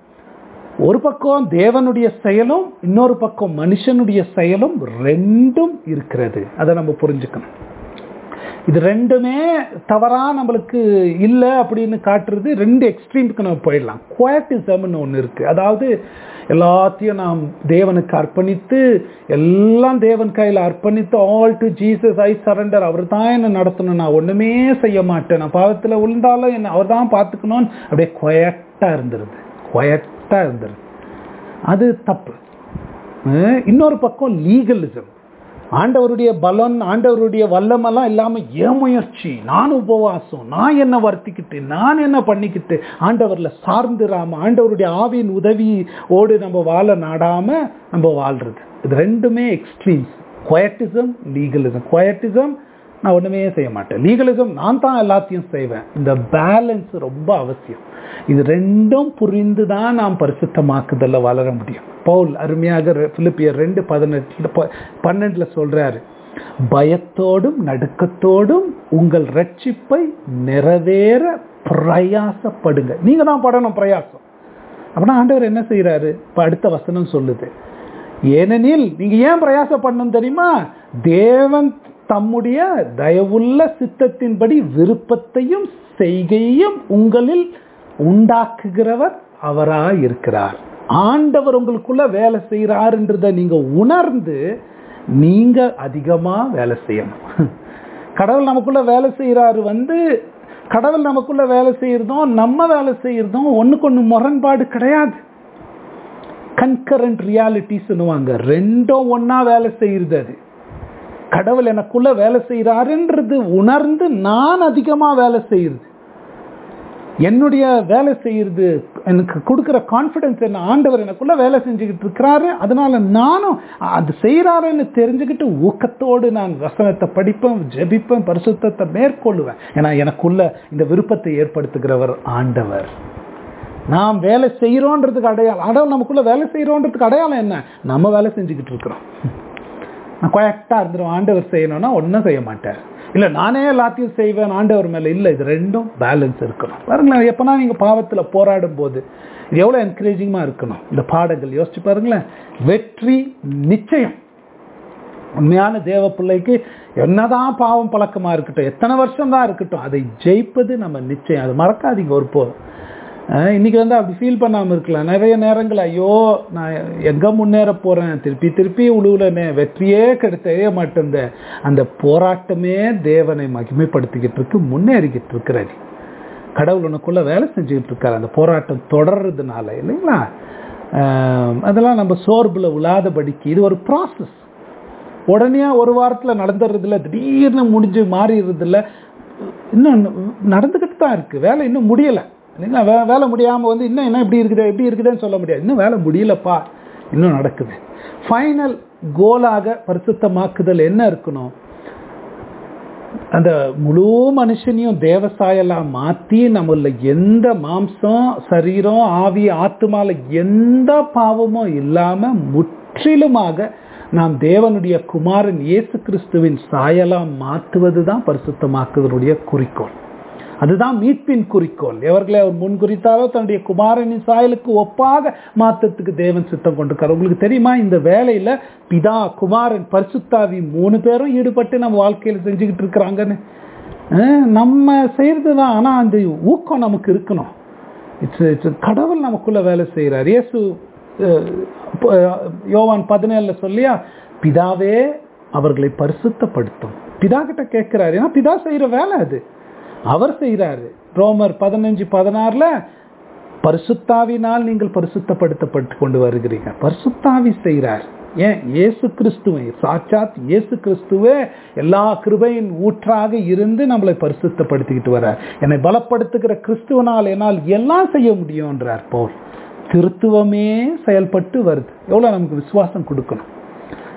ஒரு பக்கம் தேவனுடைய செயலும் இன்னொரு பக்கம் மனுஷனுடைய செயலும் ரெண்டும் இருக்கிறது அதை நம்ம புரிஞ்சுக்கணும் இது ரெண்டுமே தவறா நம்மளுக்கு இல்லை அப்படின்னு காட்டுறது ரெண்டு எக்ஸ்ட்ரீமுக்கு நம்ம போயிடலாம் குவாட்டிசம்னு ஒன்று இருக்கு அதாவது எல்லாத்தையும் நாம் தேவனுக்கு அர்ப்பணித்து எல்லாம் தேவன் கையில் அர்ப்பணித்து all to Jesus I surrender அவர் தான் என்ன நடத்தணும் நான் ஒன்றுமே செய்ய மாட்டேன் நான் பாவத்தில் விழுந்தாலும் என்ன அவர் தான் பார்த்துக்கணும்னு அப்படியே குவயட்டாக இருந்துருது குவயட்டாக இருந்துருது அது தப்பு அஹ் இன்னொரு பக்கம் லீகலிசம் ஆண்டவருடைய பலன் ஆண்டவருடைய வல்லமெல்லாம் இல்லாமல் ஏன் முயற்சி நான் உபவாசம் நான் என்ன வருத்திக்கிட்டு நான் என்ன பண்ணிக்கிட்டு ஆண்டவரில் சார்ந்துராம ஆண்டவருடைய ஆவியின் உதவி ஓடு நம்ம வாழ நாடாம நம்ம வாழ்றது இது ரெண்டுமே எக்ஸ்ட்ரீம்ஸ் குவயட்டிசம் லீகலிசம் குவயட்டிசம் நான் ஒன்றுமே செய்ய மாட்டேன் லீகலிசம் நான் தான் எல்லாத்தையும் செய்வேன் இந்த பேலன்ஸ் ரொம்ப அவசியம் இது ரெண்டும் புரிந்து தான் நாம் பரிசுத்தமாக்குதல்ல வளர முடியும் பவுல் அருமையாக ரெ- பிலிப்பியர் ரெண்டு பதினெட்டுல ப- பன்னெண்டுல சொல்றாரு பயத்தோடும் நடுக்கத்தோடும் உங்கள் ரட்சிப்பை நிறைவேற பிரயாசப்படுங்க நீங்க தான் படணும் பிரயாசம் அப்படின்னா ஆண்டவர் என்ன செய்யறாரு இப்ப அடுத்த வசனம் சொல்லுது ஏனெனில் நீங்க ஏன் பிரயாசம் பண்ணணும் தெரியுமா தேவன் தம்முடைய தயவுள்ள சித்தத்தின்படி விருப்பத்தையும் செய்கையும் உங்களில் உண்டாக்குகிறவர் அவராய் இருக்கிறார் ஆண்டவர் உங்களுக்குள்ள வேலை செய்கிறாருன்றத நீங்க உணர்ந்து நீங்க அதிகமா வேலை செய்யணும் கடவுள் நமக்குள்ள வேலை செய்கிறாரு வந்து கடவுள் நமக்குள்ள வேலை செய்யறதும் நம்ம வேலை செய்யறதும் ஒண்ணுக்கு ஒண்ணு முரண்பாடு கிடையாது கன்கரண்ட் ரியாலிட்டி சொல்லுவாங்க ரெண்டும் ஒண்ணா வேலை செய்யறது அது கடவுள் எனக்குள்ள வேலை செய்யறாருன்றது உணர்ந்து நான் அதிகமா வேலை செய்யறது என்னுடைய வேலை செய்யறது எனக்கு கொடுக்குற கான்ஃபிடன்ஸ் என்ன ஆண்டவர் எனக்குள்ள வேலை செஞ்சுக்கிட்டு இருக்கிறாரு அதனால நானும் அது செய்யறாருன்னு தெரிஞ்சுக்கிட்டு ஊக்கத்தோடு நான் வசனத்தை படிப்பேன் ஜெபிப்பேன் பரிசுத்தத்தை மேற்கொள்ளுவேன் ஏன்னா எனக்குள்ள இந்த விருப்பத்தை ஏற்படுத்துகிறவர் ஆண்டவர் நாம் வேலை செய்கிறோன்றதுக்கு அடையாளம் அடையாளம் நமக்குள்ள வேலை செய்கிறோன்றதுக்கு அடையாளம் என்ன நம்ம வேலை செஞ்சுக்கிட்டு இருக்கிறோம் நான் கரெக்டாக இருந்துடும் ஆண்டவர் செய்யணும்னா ஒன்றும் செய்ய மாட்டார் இல்லை நானே எல்லாத்தையும் செய்வேன் ஆண்டவர் மேலே இல்லை இது ரெண்டும் பேலன்ஸ் இருக்கணும் பாருங்களேன் எப்போனா நீங்கள் பாவத்தில் போராடும் போது இது எவ்வளோ என்கரேஜிங்காக இருக்கணும் இந்த பாடங்கள் யோசிச்சு பாருங்களேன் வெற்றி நிச்சயம் உண்மையான தேவ பிள்ளைக்கு என்னதான் பாவம் பழக்கமாக இருக்கட்டும் எத்தனை வருஷம் தான் இருக்கட்டும் அதை ஜெயிப்பது நம்ம நிச்சயம் அது மறக்காதீங்க ஒரு போதும் அஹ் இன்னைக்கு வந்து அப்படி ஃபீல் பண்ணாமல் இருக்கலாம் நிறைய நேரங்கள் ஐயோ நான் எங்கே முன்னேற போகிறேன் திருப்பி திருப்பி உழுவுலனே வெற்றியே கிடைத்தவே மாட்டேன் அந்த போராட்டமே தேவனை மகிமைப்படுத்திக்கிட்டு இருக்கு முன்னேறிக்கிட்டு இருக்கிறது கடவுள் உனக்குள்ள வேலை செஞ்சுக்கிட்டு இருக்காரு அந்த போராட்டம் தொடர்றதுனால இல்லைங்களா அஹ் அதெல்லாம் நம்ம சோர்வில் விழாதபடிக்கு இது ஒரு ப்ராசஸ் உடனே ஒரு வாரத்தில் நடந்துடுறதில்ல திடீர்னு முடிஞ்சு மாறிடுறதில்ல இன்னும் நடந்துக்கிட்டு தான் இருக்குது வேலை இன்னும் முடியலை இல்லைங்களா வே வேலை முடியாமல் வந்து இன்னும் என்ன இப்படி இருக்குது எப்படி இருக்குதுன்னு சொல்ல முடியாது இன்னும் வேலை முடியலப்பா இன்னும் நடக்குது ஃபைனல் கோலாக பரிசுத்தமாக்குதல் என்ன இருக்கணும் அந்த முழு மனுஷனையும் தேவசாயெல்லாம் மாற்றி நம்மள எந்த மாம்சம் சரீரம் ஆவி ஆத்துமால எந்த பாவமும் இல்லாமல் முற்றிலுமாக நாம் தேவனுடைய குமாரன் இயேசு கிறிஸ்துவின் சாயலாம் மாற்றுவது தான் பரிசுத்தமாக்குவதனுடைய குறிக்கோள் அதுதான் மீட்பின் குறிக்கோள் எவர்களை அவர் முன்குறித்தாரோ தன்னுடைய குமாரனின் சாயலுக்கு ஒப்பாக மாற்றத்துக்கு தேவன் சித்தம் கொண்டிருக்கார் உங்களுக்கு தெரியுமா இந்த வேலையில பிதா குமாரன் பரிசுத்தாவி மூணு பேரும் ஈடுபட்டு நம்ம வாழ்க்கையில் செஞ்சுக்கிட்டு இருக்கிறாங்கன்னு அஹ் நம்ம செய்யறது தான் ஆனால் அந்த ஊக்கம் நமக்கு இருக்கணும் இட்ஸ் இட்ஸ் கடவுள் நமக்குள்ள வேலை செய்கிறார் இயேசு அஹ், ப- யோவான் பதினேழுல சொல்லியா பிதாவே அவர்களை பரிசுத்தப்படுத்தும் பிதா கிட்ட கேட்கிறாரு ஏன்னா பிதா செய்யற வேலை அது அவர் செய்கிறாரு ரோமர் பதினஞ்சு பதினாறுல பரிசுத்தாவினால் நீங்கள் பரிசுத்தப்படுத்தப்பட்டு கொண்டு வருகிறீங்க பரிசுத்தாவி செய்கிறார் ஏன் இயேசு கிறிஸ்துவை சாட்சாத் இயேசு கிறிஸ்துவே எல்லா கிருபையின் ஊற்றாக இருந்து நம்மளை பரிசுத்தப்படுத்திக்கிட்டு வர்றார் என்னை பலப்படுத்துகிற கிறிஸ்துவனால் என்னால் எல்லாம் செய்ய முடியும்ன்றார் போல் திருத்துவமே செயல்பட்டு வருது எவ்வளோ நமக்கு விசுவாசம் கொடுக்கணும்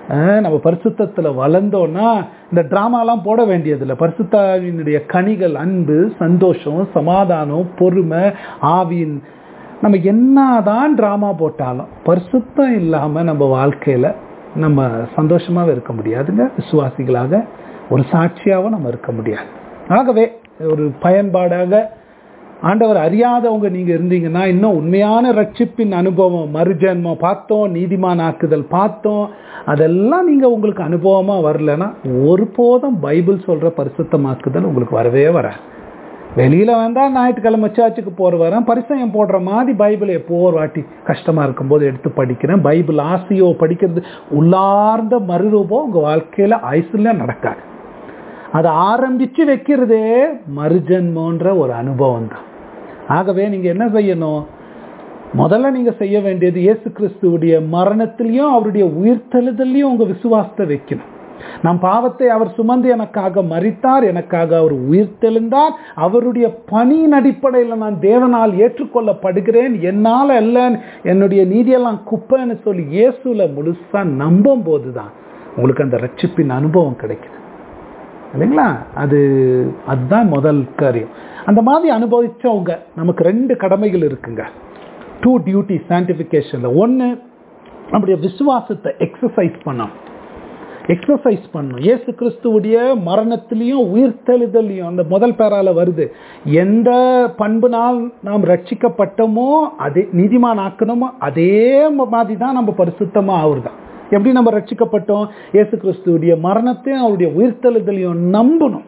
அஹ் நம்ம பரிசுத்தத்துல வளர்ந்தோம்னா இந்த டிராமாலாம் போட வேண்டியதில்லை பரிசுத்தாவினுடைய கனிகள் அன்பு சந்தோஷம் சமாதானம் பொறுமை ஆவியின் நம்ம என்னதான் டிராமா போட்டாலும் பரிசுத்தம் இல்லாம நம்ம வாழ்க்கையில நம்ம சந்தோஷமாவே இருக்க முடியாதுங்க விசுவாசிகளாக ஒரு சாட்சியாகவும் நம்ம இருக்க முடியாது ஆகவே ஒரு பயன்பாடாக ஆண்டவர் அறியாதவங்க நீங்க இருந்தீங்கன்னா இன்னும் உண்மையான ரட்சிப்பின் அனுபவம் மறுஜன்மம் பார்த்தோம் நீதிமான் ஆக்குதல் பார்த்தோம் அதெல்லாம் நீங்க உங்களுக்கு அனுபவமா வரலன்னா ஒருபோதும் பைபிள் சொல்ற பரிசுத்தமாக்குதல் உங்களுக்கு வரவே வராது வெளியில வந்தா ஞாயிற்றுக்கிழமை சர்ச்சுக்கு போற வரேன் பரிசயம் போடுற மாதிரி பைபிள் எப்போ ஒரு வாட்டி கஷ்டமா இருக்கும்போது எடுத்து படிக்கிறேன் பைபிள் ஆசையோ படிக்கிறது உள்ளார்ந்த மறுரூபம் உங்க வாழ்க்கையில ஐசுல நடக்காது அதை ஆரம்பிச்சு வைக்கிறதே மறுஜன்மோன்ற ஒரு அனுபவம் தான் ஆகவே நீங்க என்ன செய்யணும் முதல்ல நீங்க செய்ய வேண்டியது இயேசு கிறிஸ்துவுடைய மரணத்திலையும் அவருடைய உயிர்த்தெழுதலையும் உங்க விசுவாசத்தை வைக்கணும் நம் பாவத்தை அவர் சுமந்து எனக்காக மறித்தார் எனக்காக அவர் உயிர்த்தெழுந்தார் அவருடைய பணியின் அடிப்படையில் நான் தேவனால் ஏற்றுக்கொள்ளப்படுகிறேன் என்னால் அல்ல என்னுடைய நீதியெல்லாம் குப்பைன்னு சொல்லி இயேசுல முழுசா நம்பும் போதுதான் உங்களுக்கு அந்த ரட்சிப்பின் அனுபவம் கிடைக்குது இல்லைங்களா அது அதுதான் முதல் காரியம் அந்த மாதிரி அனுபவிச்சவங்க நமக்கு ரெண்டு கடமைகள் இருக்குங்க டூ டியூட்டி சான்டிஃபிகேஷன்ல ஒன்று நம்முடைய விசுவாசத்தை எக்ஸசைஸ் பண்ணோம் எக்ஸசைஸ் பண்ணும் இயேசு கிறிஸ்துவுடைய மரணத்திலையும் உயிர்த்தெழுதலையும் அந்த முதல் பேரால வருது எந்த பண்புனால் நாம் ரட்சிக்கப்பட்டோமோ அதே நீதிமான் ஆக்கணுமோ அதே மாதிரி தான் நம்ம பரிசுத்தமா ஆகுறதான் எப்படி நம்ம ரட்சிக்கப்பட்டோம் இயேசு கிறிஸ்துவுடைய மரணத்தையும் அவருடைய உயிர்த்தெழுதலையும் நம்பணும்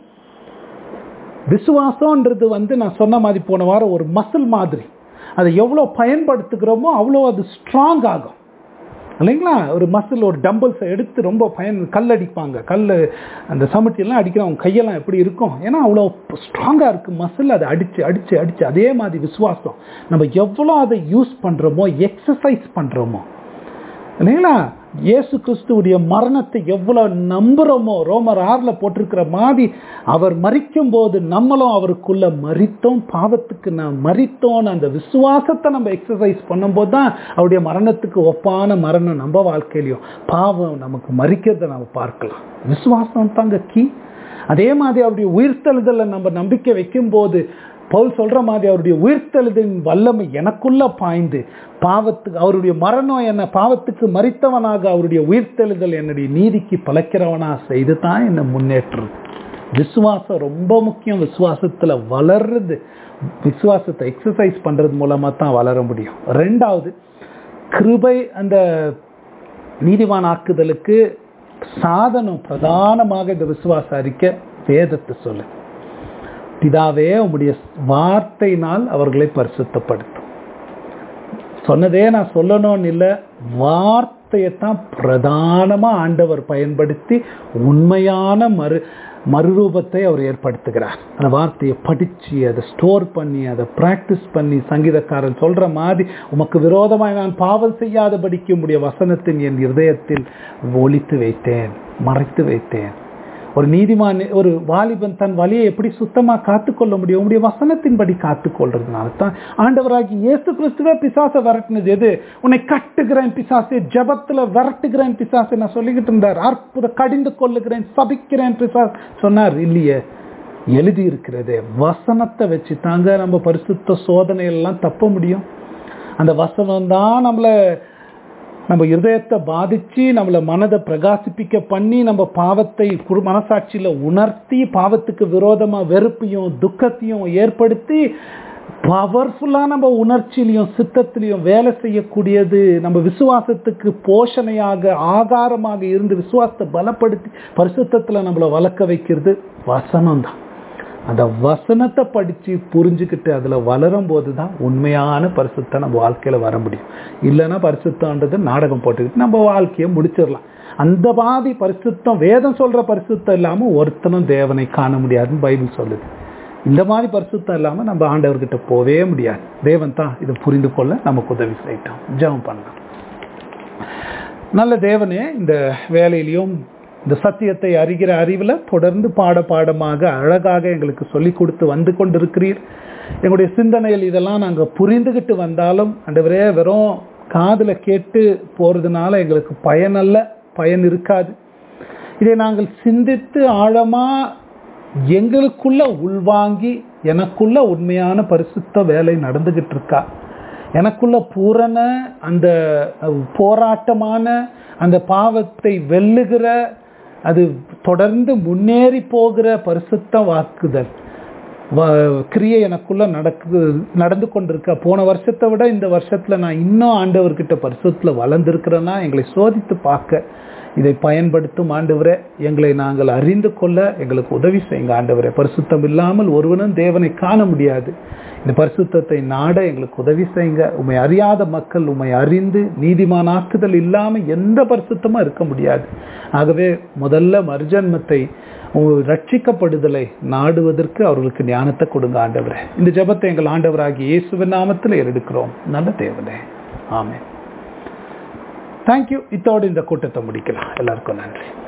விசுவாசம்ன்றது வந்து நான் சொன்ன மாதிரி போன வாரம் ஒரு மசில் மாதிரி அதை எவ்வளோ பயன்படுத்துகிறோமோ அவ்வளோ அது ஸ்ட்ராங் ஆகும் இல்லைங்களா ஒரு மசில் ஒரு டம்பிள்ஸை எடுத்து ரொம்ப பயன் கல் அடிப்பாங்க கல் அந்த சமட்டியெல்லாம் அடிக்கிறவங்க கையெல்லாம் எப்படி இருக்கும் ஏன்னா அவ்வளோ ஸ்ட்ராங்காக இருக்குது மசில் அதை அடித்து அடித்து அடித்து அதே மாதிரி விசுவாசம் நம்ம எவ்வளோ அதை யூஸ் பண்ணுறோமோ எக்ஸசைஸ் பண்ணுறோமோ இல்லைங்களா இயேசு கிறிஸ்துவுடைய மரணத்தை எவ்வளவு நம்புறோமோ ரோமர் ஆறுல போட்டிருக்கிற மாதிரி அவர் மறிக்கும் போது நம்மளும் அவருக்குள்ள மறித்தோம் பாவத்துக்கு நான் மறித்தோம் அந்த விசுவாசத்தை நம்ம எக்ஸசைஸ் பண்ணும்போது தான் அவருடைய மரணத்துக்கு ஒப்பான மரணம் நம்ம வாழ்க்கையிலையும் பாவம் நமக்கு மறிக்கிறத நம்ம பார்க்கலாம் விசுவாசம் தாங்க கீ அதே மாதிரி அவருடைய உயிர்த்தெழுதலை நம்ம நம்பிக்கை வைக்கும்போது பவுல் சொல்ற மாதிரி அவருடைய உயிர்த்தெழுதின் வல்லமை எனக்குள்ள பாய்ந்து பாவத்துக்கு அவருடைய மரணம் என்ன பாவத்துக்கு மறித்தவனாக அவருடைய உயிர்த்தெழுதல் என்னுடைய நீதிக்கு பழக்கிறவனா செய்து தான் என்னை முன்னேற்று விசுவாசம் ரொம்ப முக்கியம் விசுவாசத்துல வளர்றது விசுவாசத்தை எக்ஸசைஸ் பண்றது மூலமா தான் வளர முடியும் ரெண்டாவது கிருபை அந்த நீதிவான் ஆக்குதலுக்கு சாதனம் பிரதானமாக இந்த விசுவாச அறிக்கை வேதத்தை சொல்லு பிதாவே உம்முடைய வார்த்தையினால் அவர்களை பரிசுத்தப்படுத்தும் சொன்னதே நான் சொல்லணும்னு இல்லை வார்த்தையைத்தான் பிரதானமா ஆண்டவர் பயன்படுத்தி உண்மையான மறு மறுரூபத்தை அவர் ஏற்படுத்துகிறார் அந்த வார்த்தையை படிச்சு அதை ஸ்டோர் பண்ணி அதை பிராக்டிஸ் பண்ணி சங்கீதக்காரன் சொல்ற மாதிரி உமக்கு விரோதமாய் நான் பாவம் செய்யாதபடிக்கு உம்முடைய வசனத்தின் என் இருதயத்தில் ஒழித்து வைத்தேன் மறைத்து வைத்தேன் ஒரு நீதிமான் ஒரு வாலிபன் தன் வழியை எப்படி சுத்தமா காத்துக்கொள்ள முடியும் உங்களுடைய வசனத்தின்படி காத்துக்கொள்றதுனால தான் ஆண்டவராகி இயேசு கிறிஸ்துவே பிசாசை விரட்டினது எது உன்னை கட்டுகிறேன் பிசாசை ஜபத்துல விரட்டுகிறேன் பிசாசை நான் சொல்லிக்கிட்டு இருந்தார் அற்புத கடிந்து கொள்ளுகிறேன் சபிக்கிறேன் பிசாஸ் சொன்னார் இல்லையே எழுதி இருக்கிறதே வசனத்தை வச்சு தாங்க நம்ம பரிசுத்த சோதனை எல்லாம் தப்ப முடியும் அந்த வசனம் தான் நம்மளை நம்ம இருதயத்தை பாதிச்சு நம்மளை மனதை பிரகாசிப்பிக்க பண்ணி நம்ம பாவத்தை குரு மனசாட்சியில உணர்த்தி பாவத்துக்கு விரோதமா வெறுப்பையும் துக்கத்தையும் ஏற்படுத்தி பவர்ஃபுல்லா நம்ம உணர்ச்சியிலையும் சித்தத்திலையும் வேலை செய்யக்கூடியது நம்ம விசுவாசத்துக்கு போஷணையாக ஆகாரமாக இருந்து விசுவாசத்தை பலப்படுத்தி பரிசுத்தத்துல நம்மளை வளர்க்க வைக்கிறது வசனம் தான் அந்த வசனத்தை படித்து புரிஞ்சுக்கிட்டு அதில் வளரும் போது தான் உண்மையான பரிசுத்தம் நம்ம வாழ்க்கையில் வர முடியும் இல்லைன்னா பரிசுத்தம்ன்றது நாடகம் போட்டுக்கிட்டு நம்ம வாழ்க்கையை முடிச்சிடலாம் அந்த பாதி பரிசுத்தம் வேதம் சொல்கிற பரிசுத்தம் இல்லாமல் ஒருத்தனும் தேவனை காண முடியாதுன்னு பைபிள் சொல்லுது இந்த மாதிரி பரிசுத்தம் இல்லாமல் நம்ம ஆண்டவர்கிட்ட போவே முடியாது தேவன் தான் இதை புரிந்து கொள்ள நமக்கு உதவி செய்யட்டும் ஜெபம் பண்ணலாம் நல்ல தேவனே இந்த வேலையிலையும் இந்த சத்தியத்தை அறிகிற அறிவில் தொடர்ந்து பாட பாடமாக அழகாக எங்களுக்கு சொல்லிக் கொடுத்து வந்து கொண்டிருக்கிறீர் எங்களுடைய சிந்தனையில் இதெல்லாம் நாங்கள் புரிந்துகிட்டு வந்தாலும் அண்டவரே வெறும் காதில் கேட்டு போகிறதுனால எங்களுக்கு பயனல்ல பயன் இருக்காது இதை நாங்கள் சிந்தித்து ஆழமா எங்களுக்குள்ள உள்வாங்கி எனக்குள்ள உண்மையான பரிசுத்த வேலை நடந்துகிட்டு இருக்கா எனக்குள்ள பூரண அந்த போராட்டமான அந்த பாவத்தை வெல்லுகிற அது தொடர்ந்து முன்னேறி போகிற பரிசுத்த வாக்குதல் கிரியை எனக்குள்ள நடக்கு நடந்து கொண்டிருக்க போன வருஷத்தை விட இந்த வருஷத்துல நான் இன்னும் ஆண்டவர்கிட்ட பரிசுத்துல வளர்ந்துருக்கிறேன்னா எங்களை சோதித்து பார்க்க இதை பயன்படுத்தும் ஆண்டவரே எங்களை நாங்கள் அறிந்து கொள்ள எங்களுக்கு உதவி செய்யுங்க ஆண்டவரே பரிசுத்தம் இல்லாமல் ஒருவனும் தேவனை காண முடியாது இந்த பரிசுத்தத்தை நாட எங்களுக்கு உதவி செய்யுங்க உண்மை அறியாத மக்கள் உண்மை அறிந்து நீதிமானாக்குதல் இல்லாமல் எந்த பரிசுத்தமும் இருக்க முடியாது ஆகவே முதல்ல மர்ஜன்மத்தை ரட்சிக்கப்படுதலை நாடுவதற்கு அவர்களுக்கு ஞானத்தை கொடுங்க ஆண்டவரே இந்த ஜபத்தை எங்கள் ஆண்டவராகி இயேசுவின் நாமத்தில் எடுக்கிறோம் நல்ல தேவனே ஆமே தேங்க்யூ இத்தோடு இந்த கூட்டத்தை முடிக்கலாம் எல்லாருக்கும் நன்றி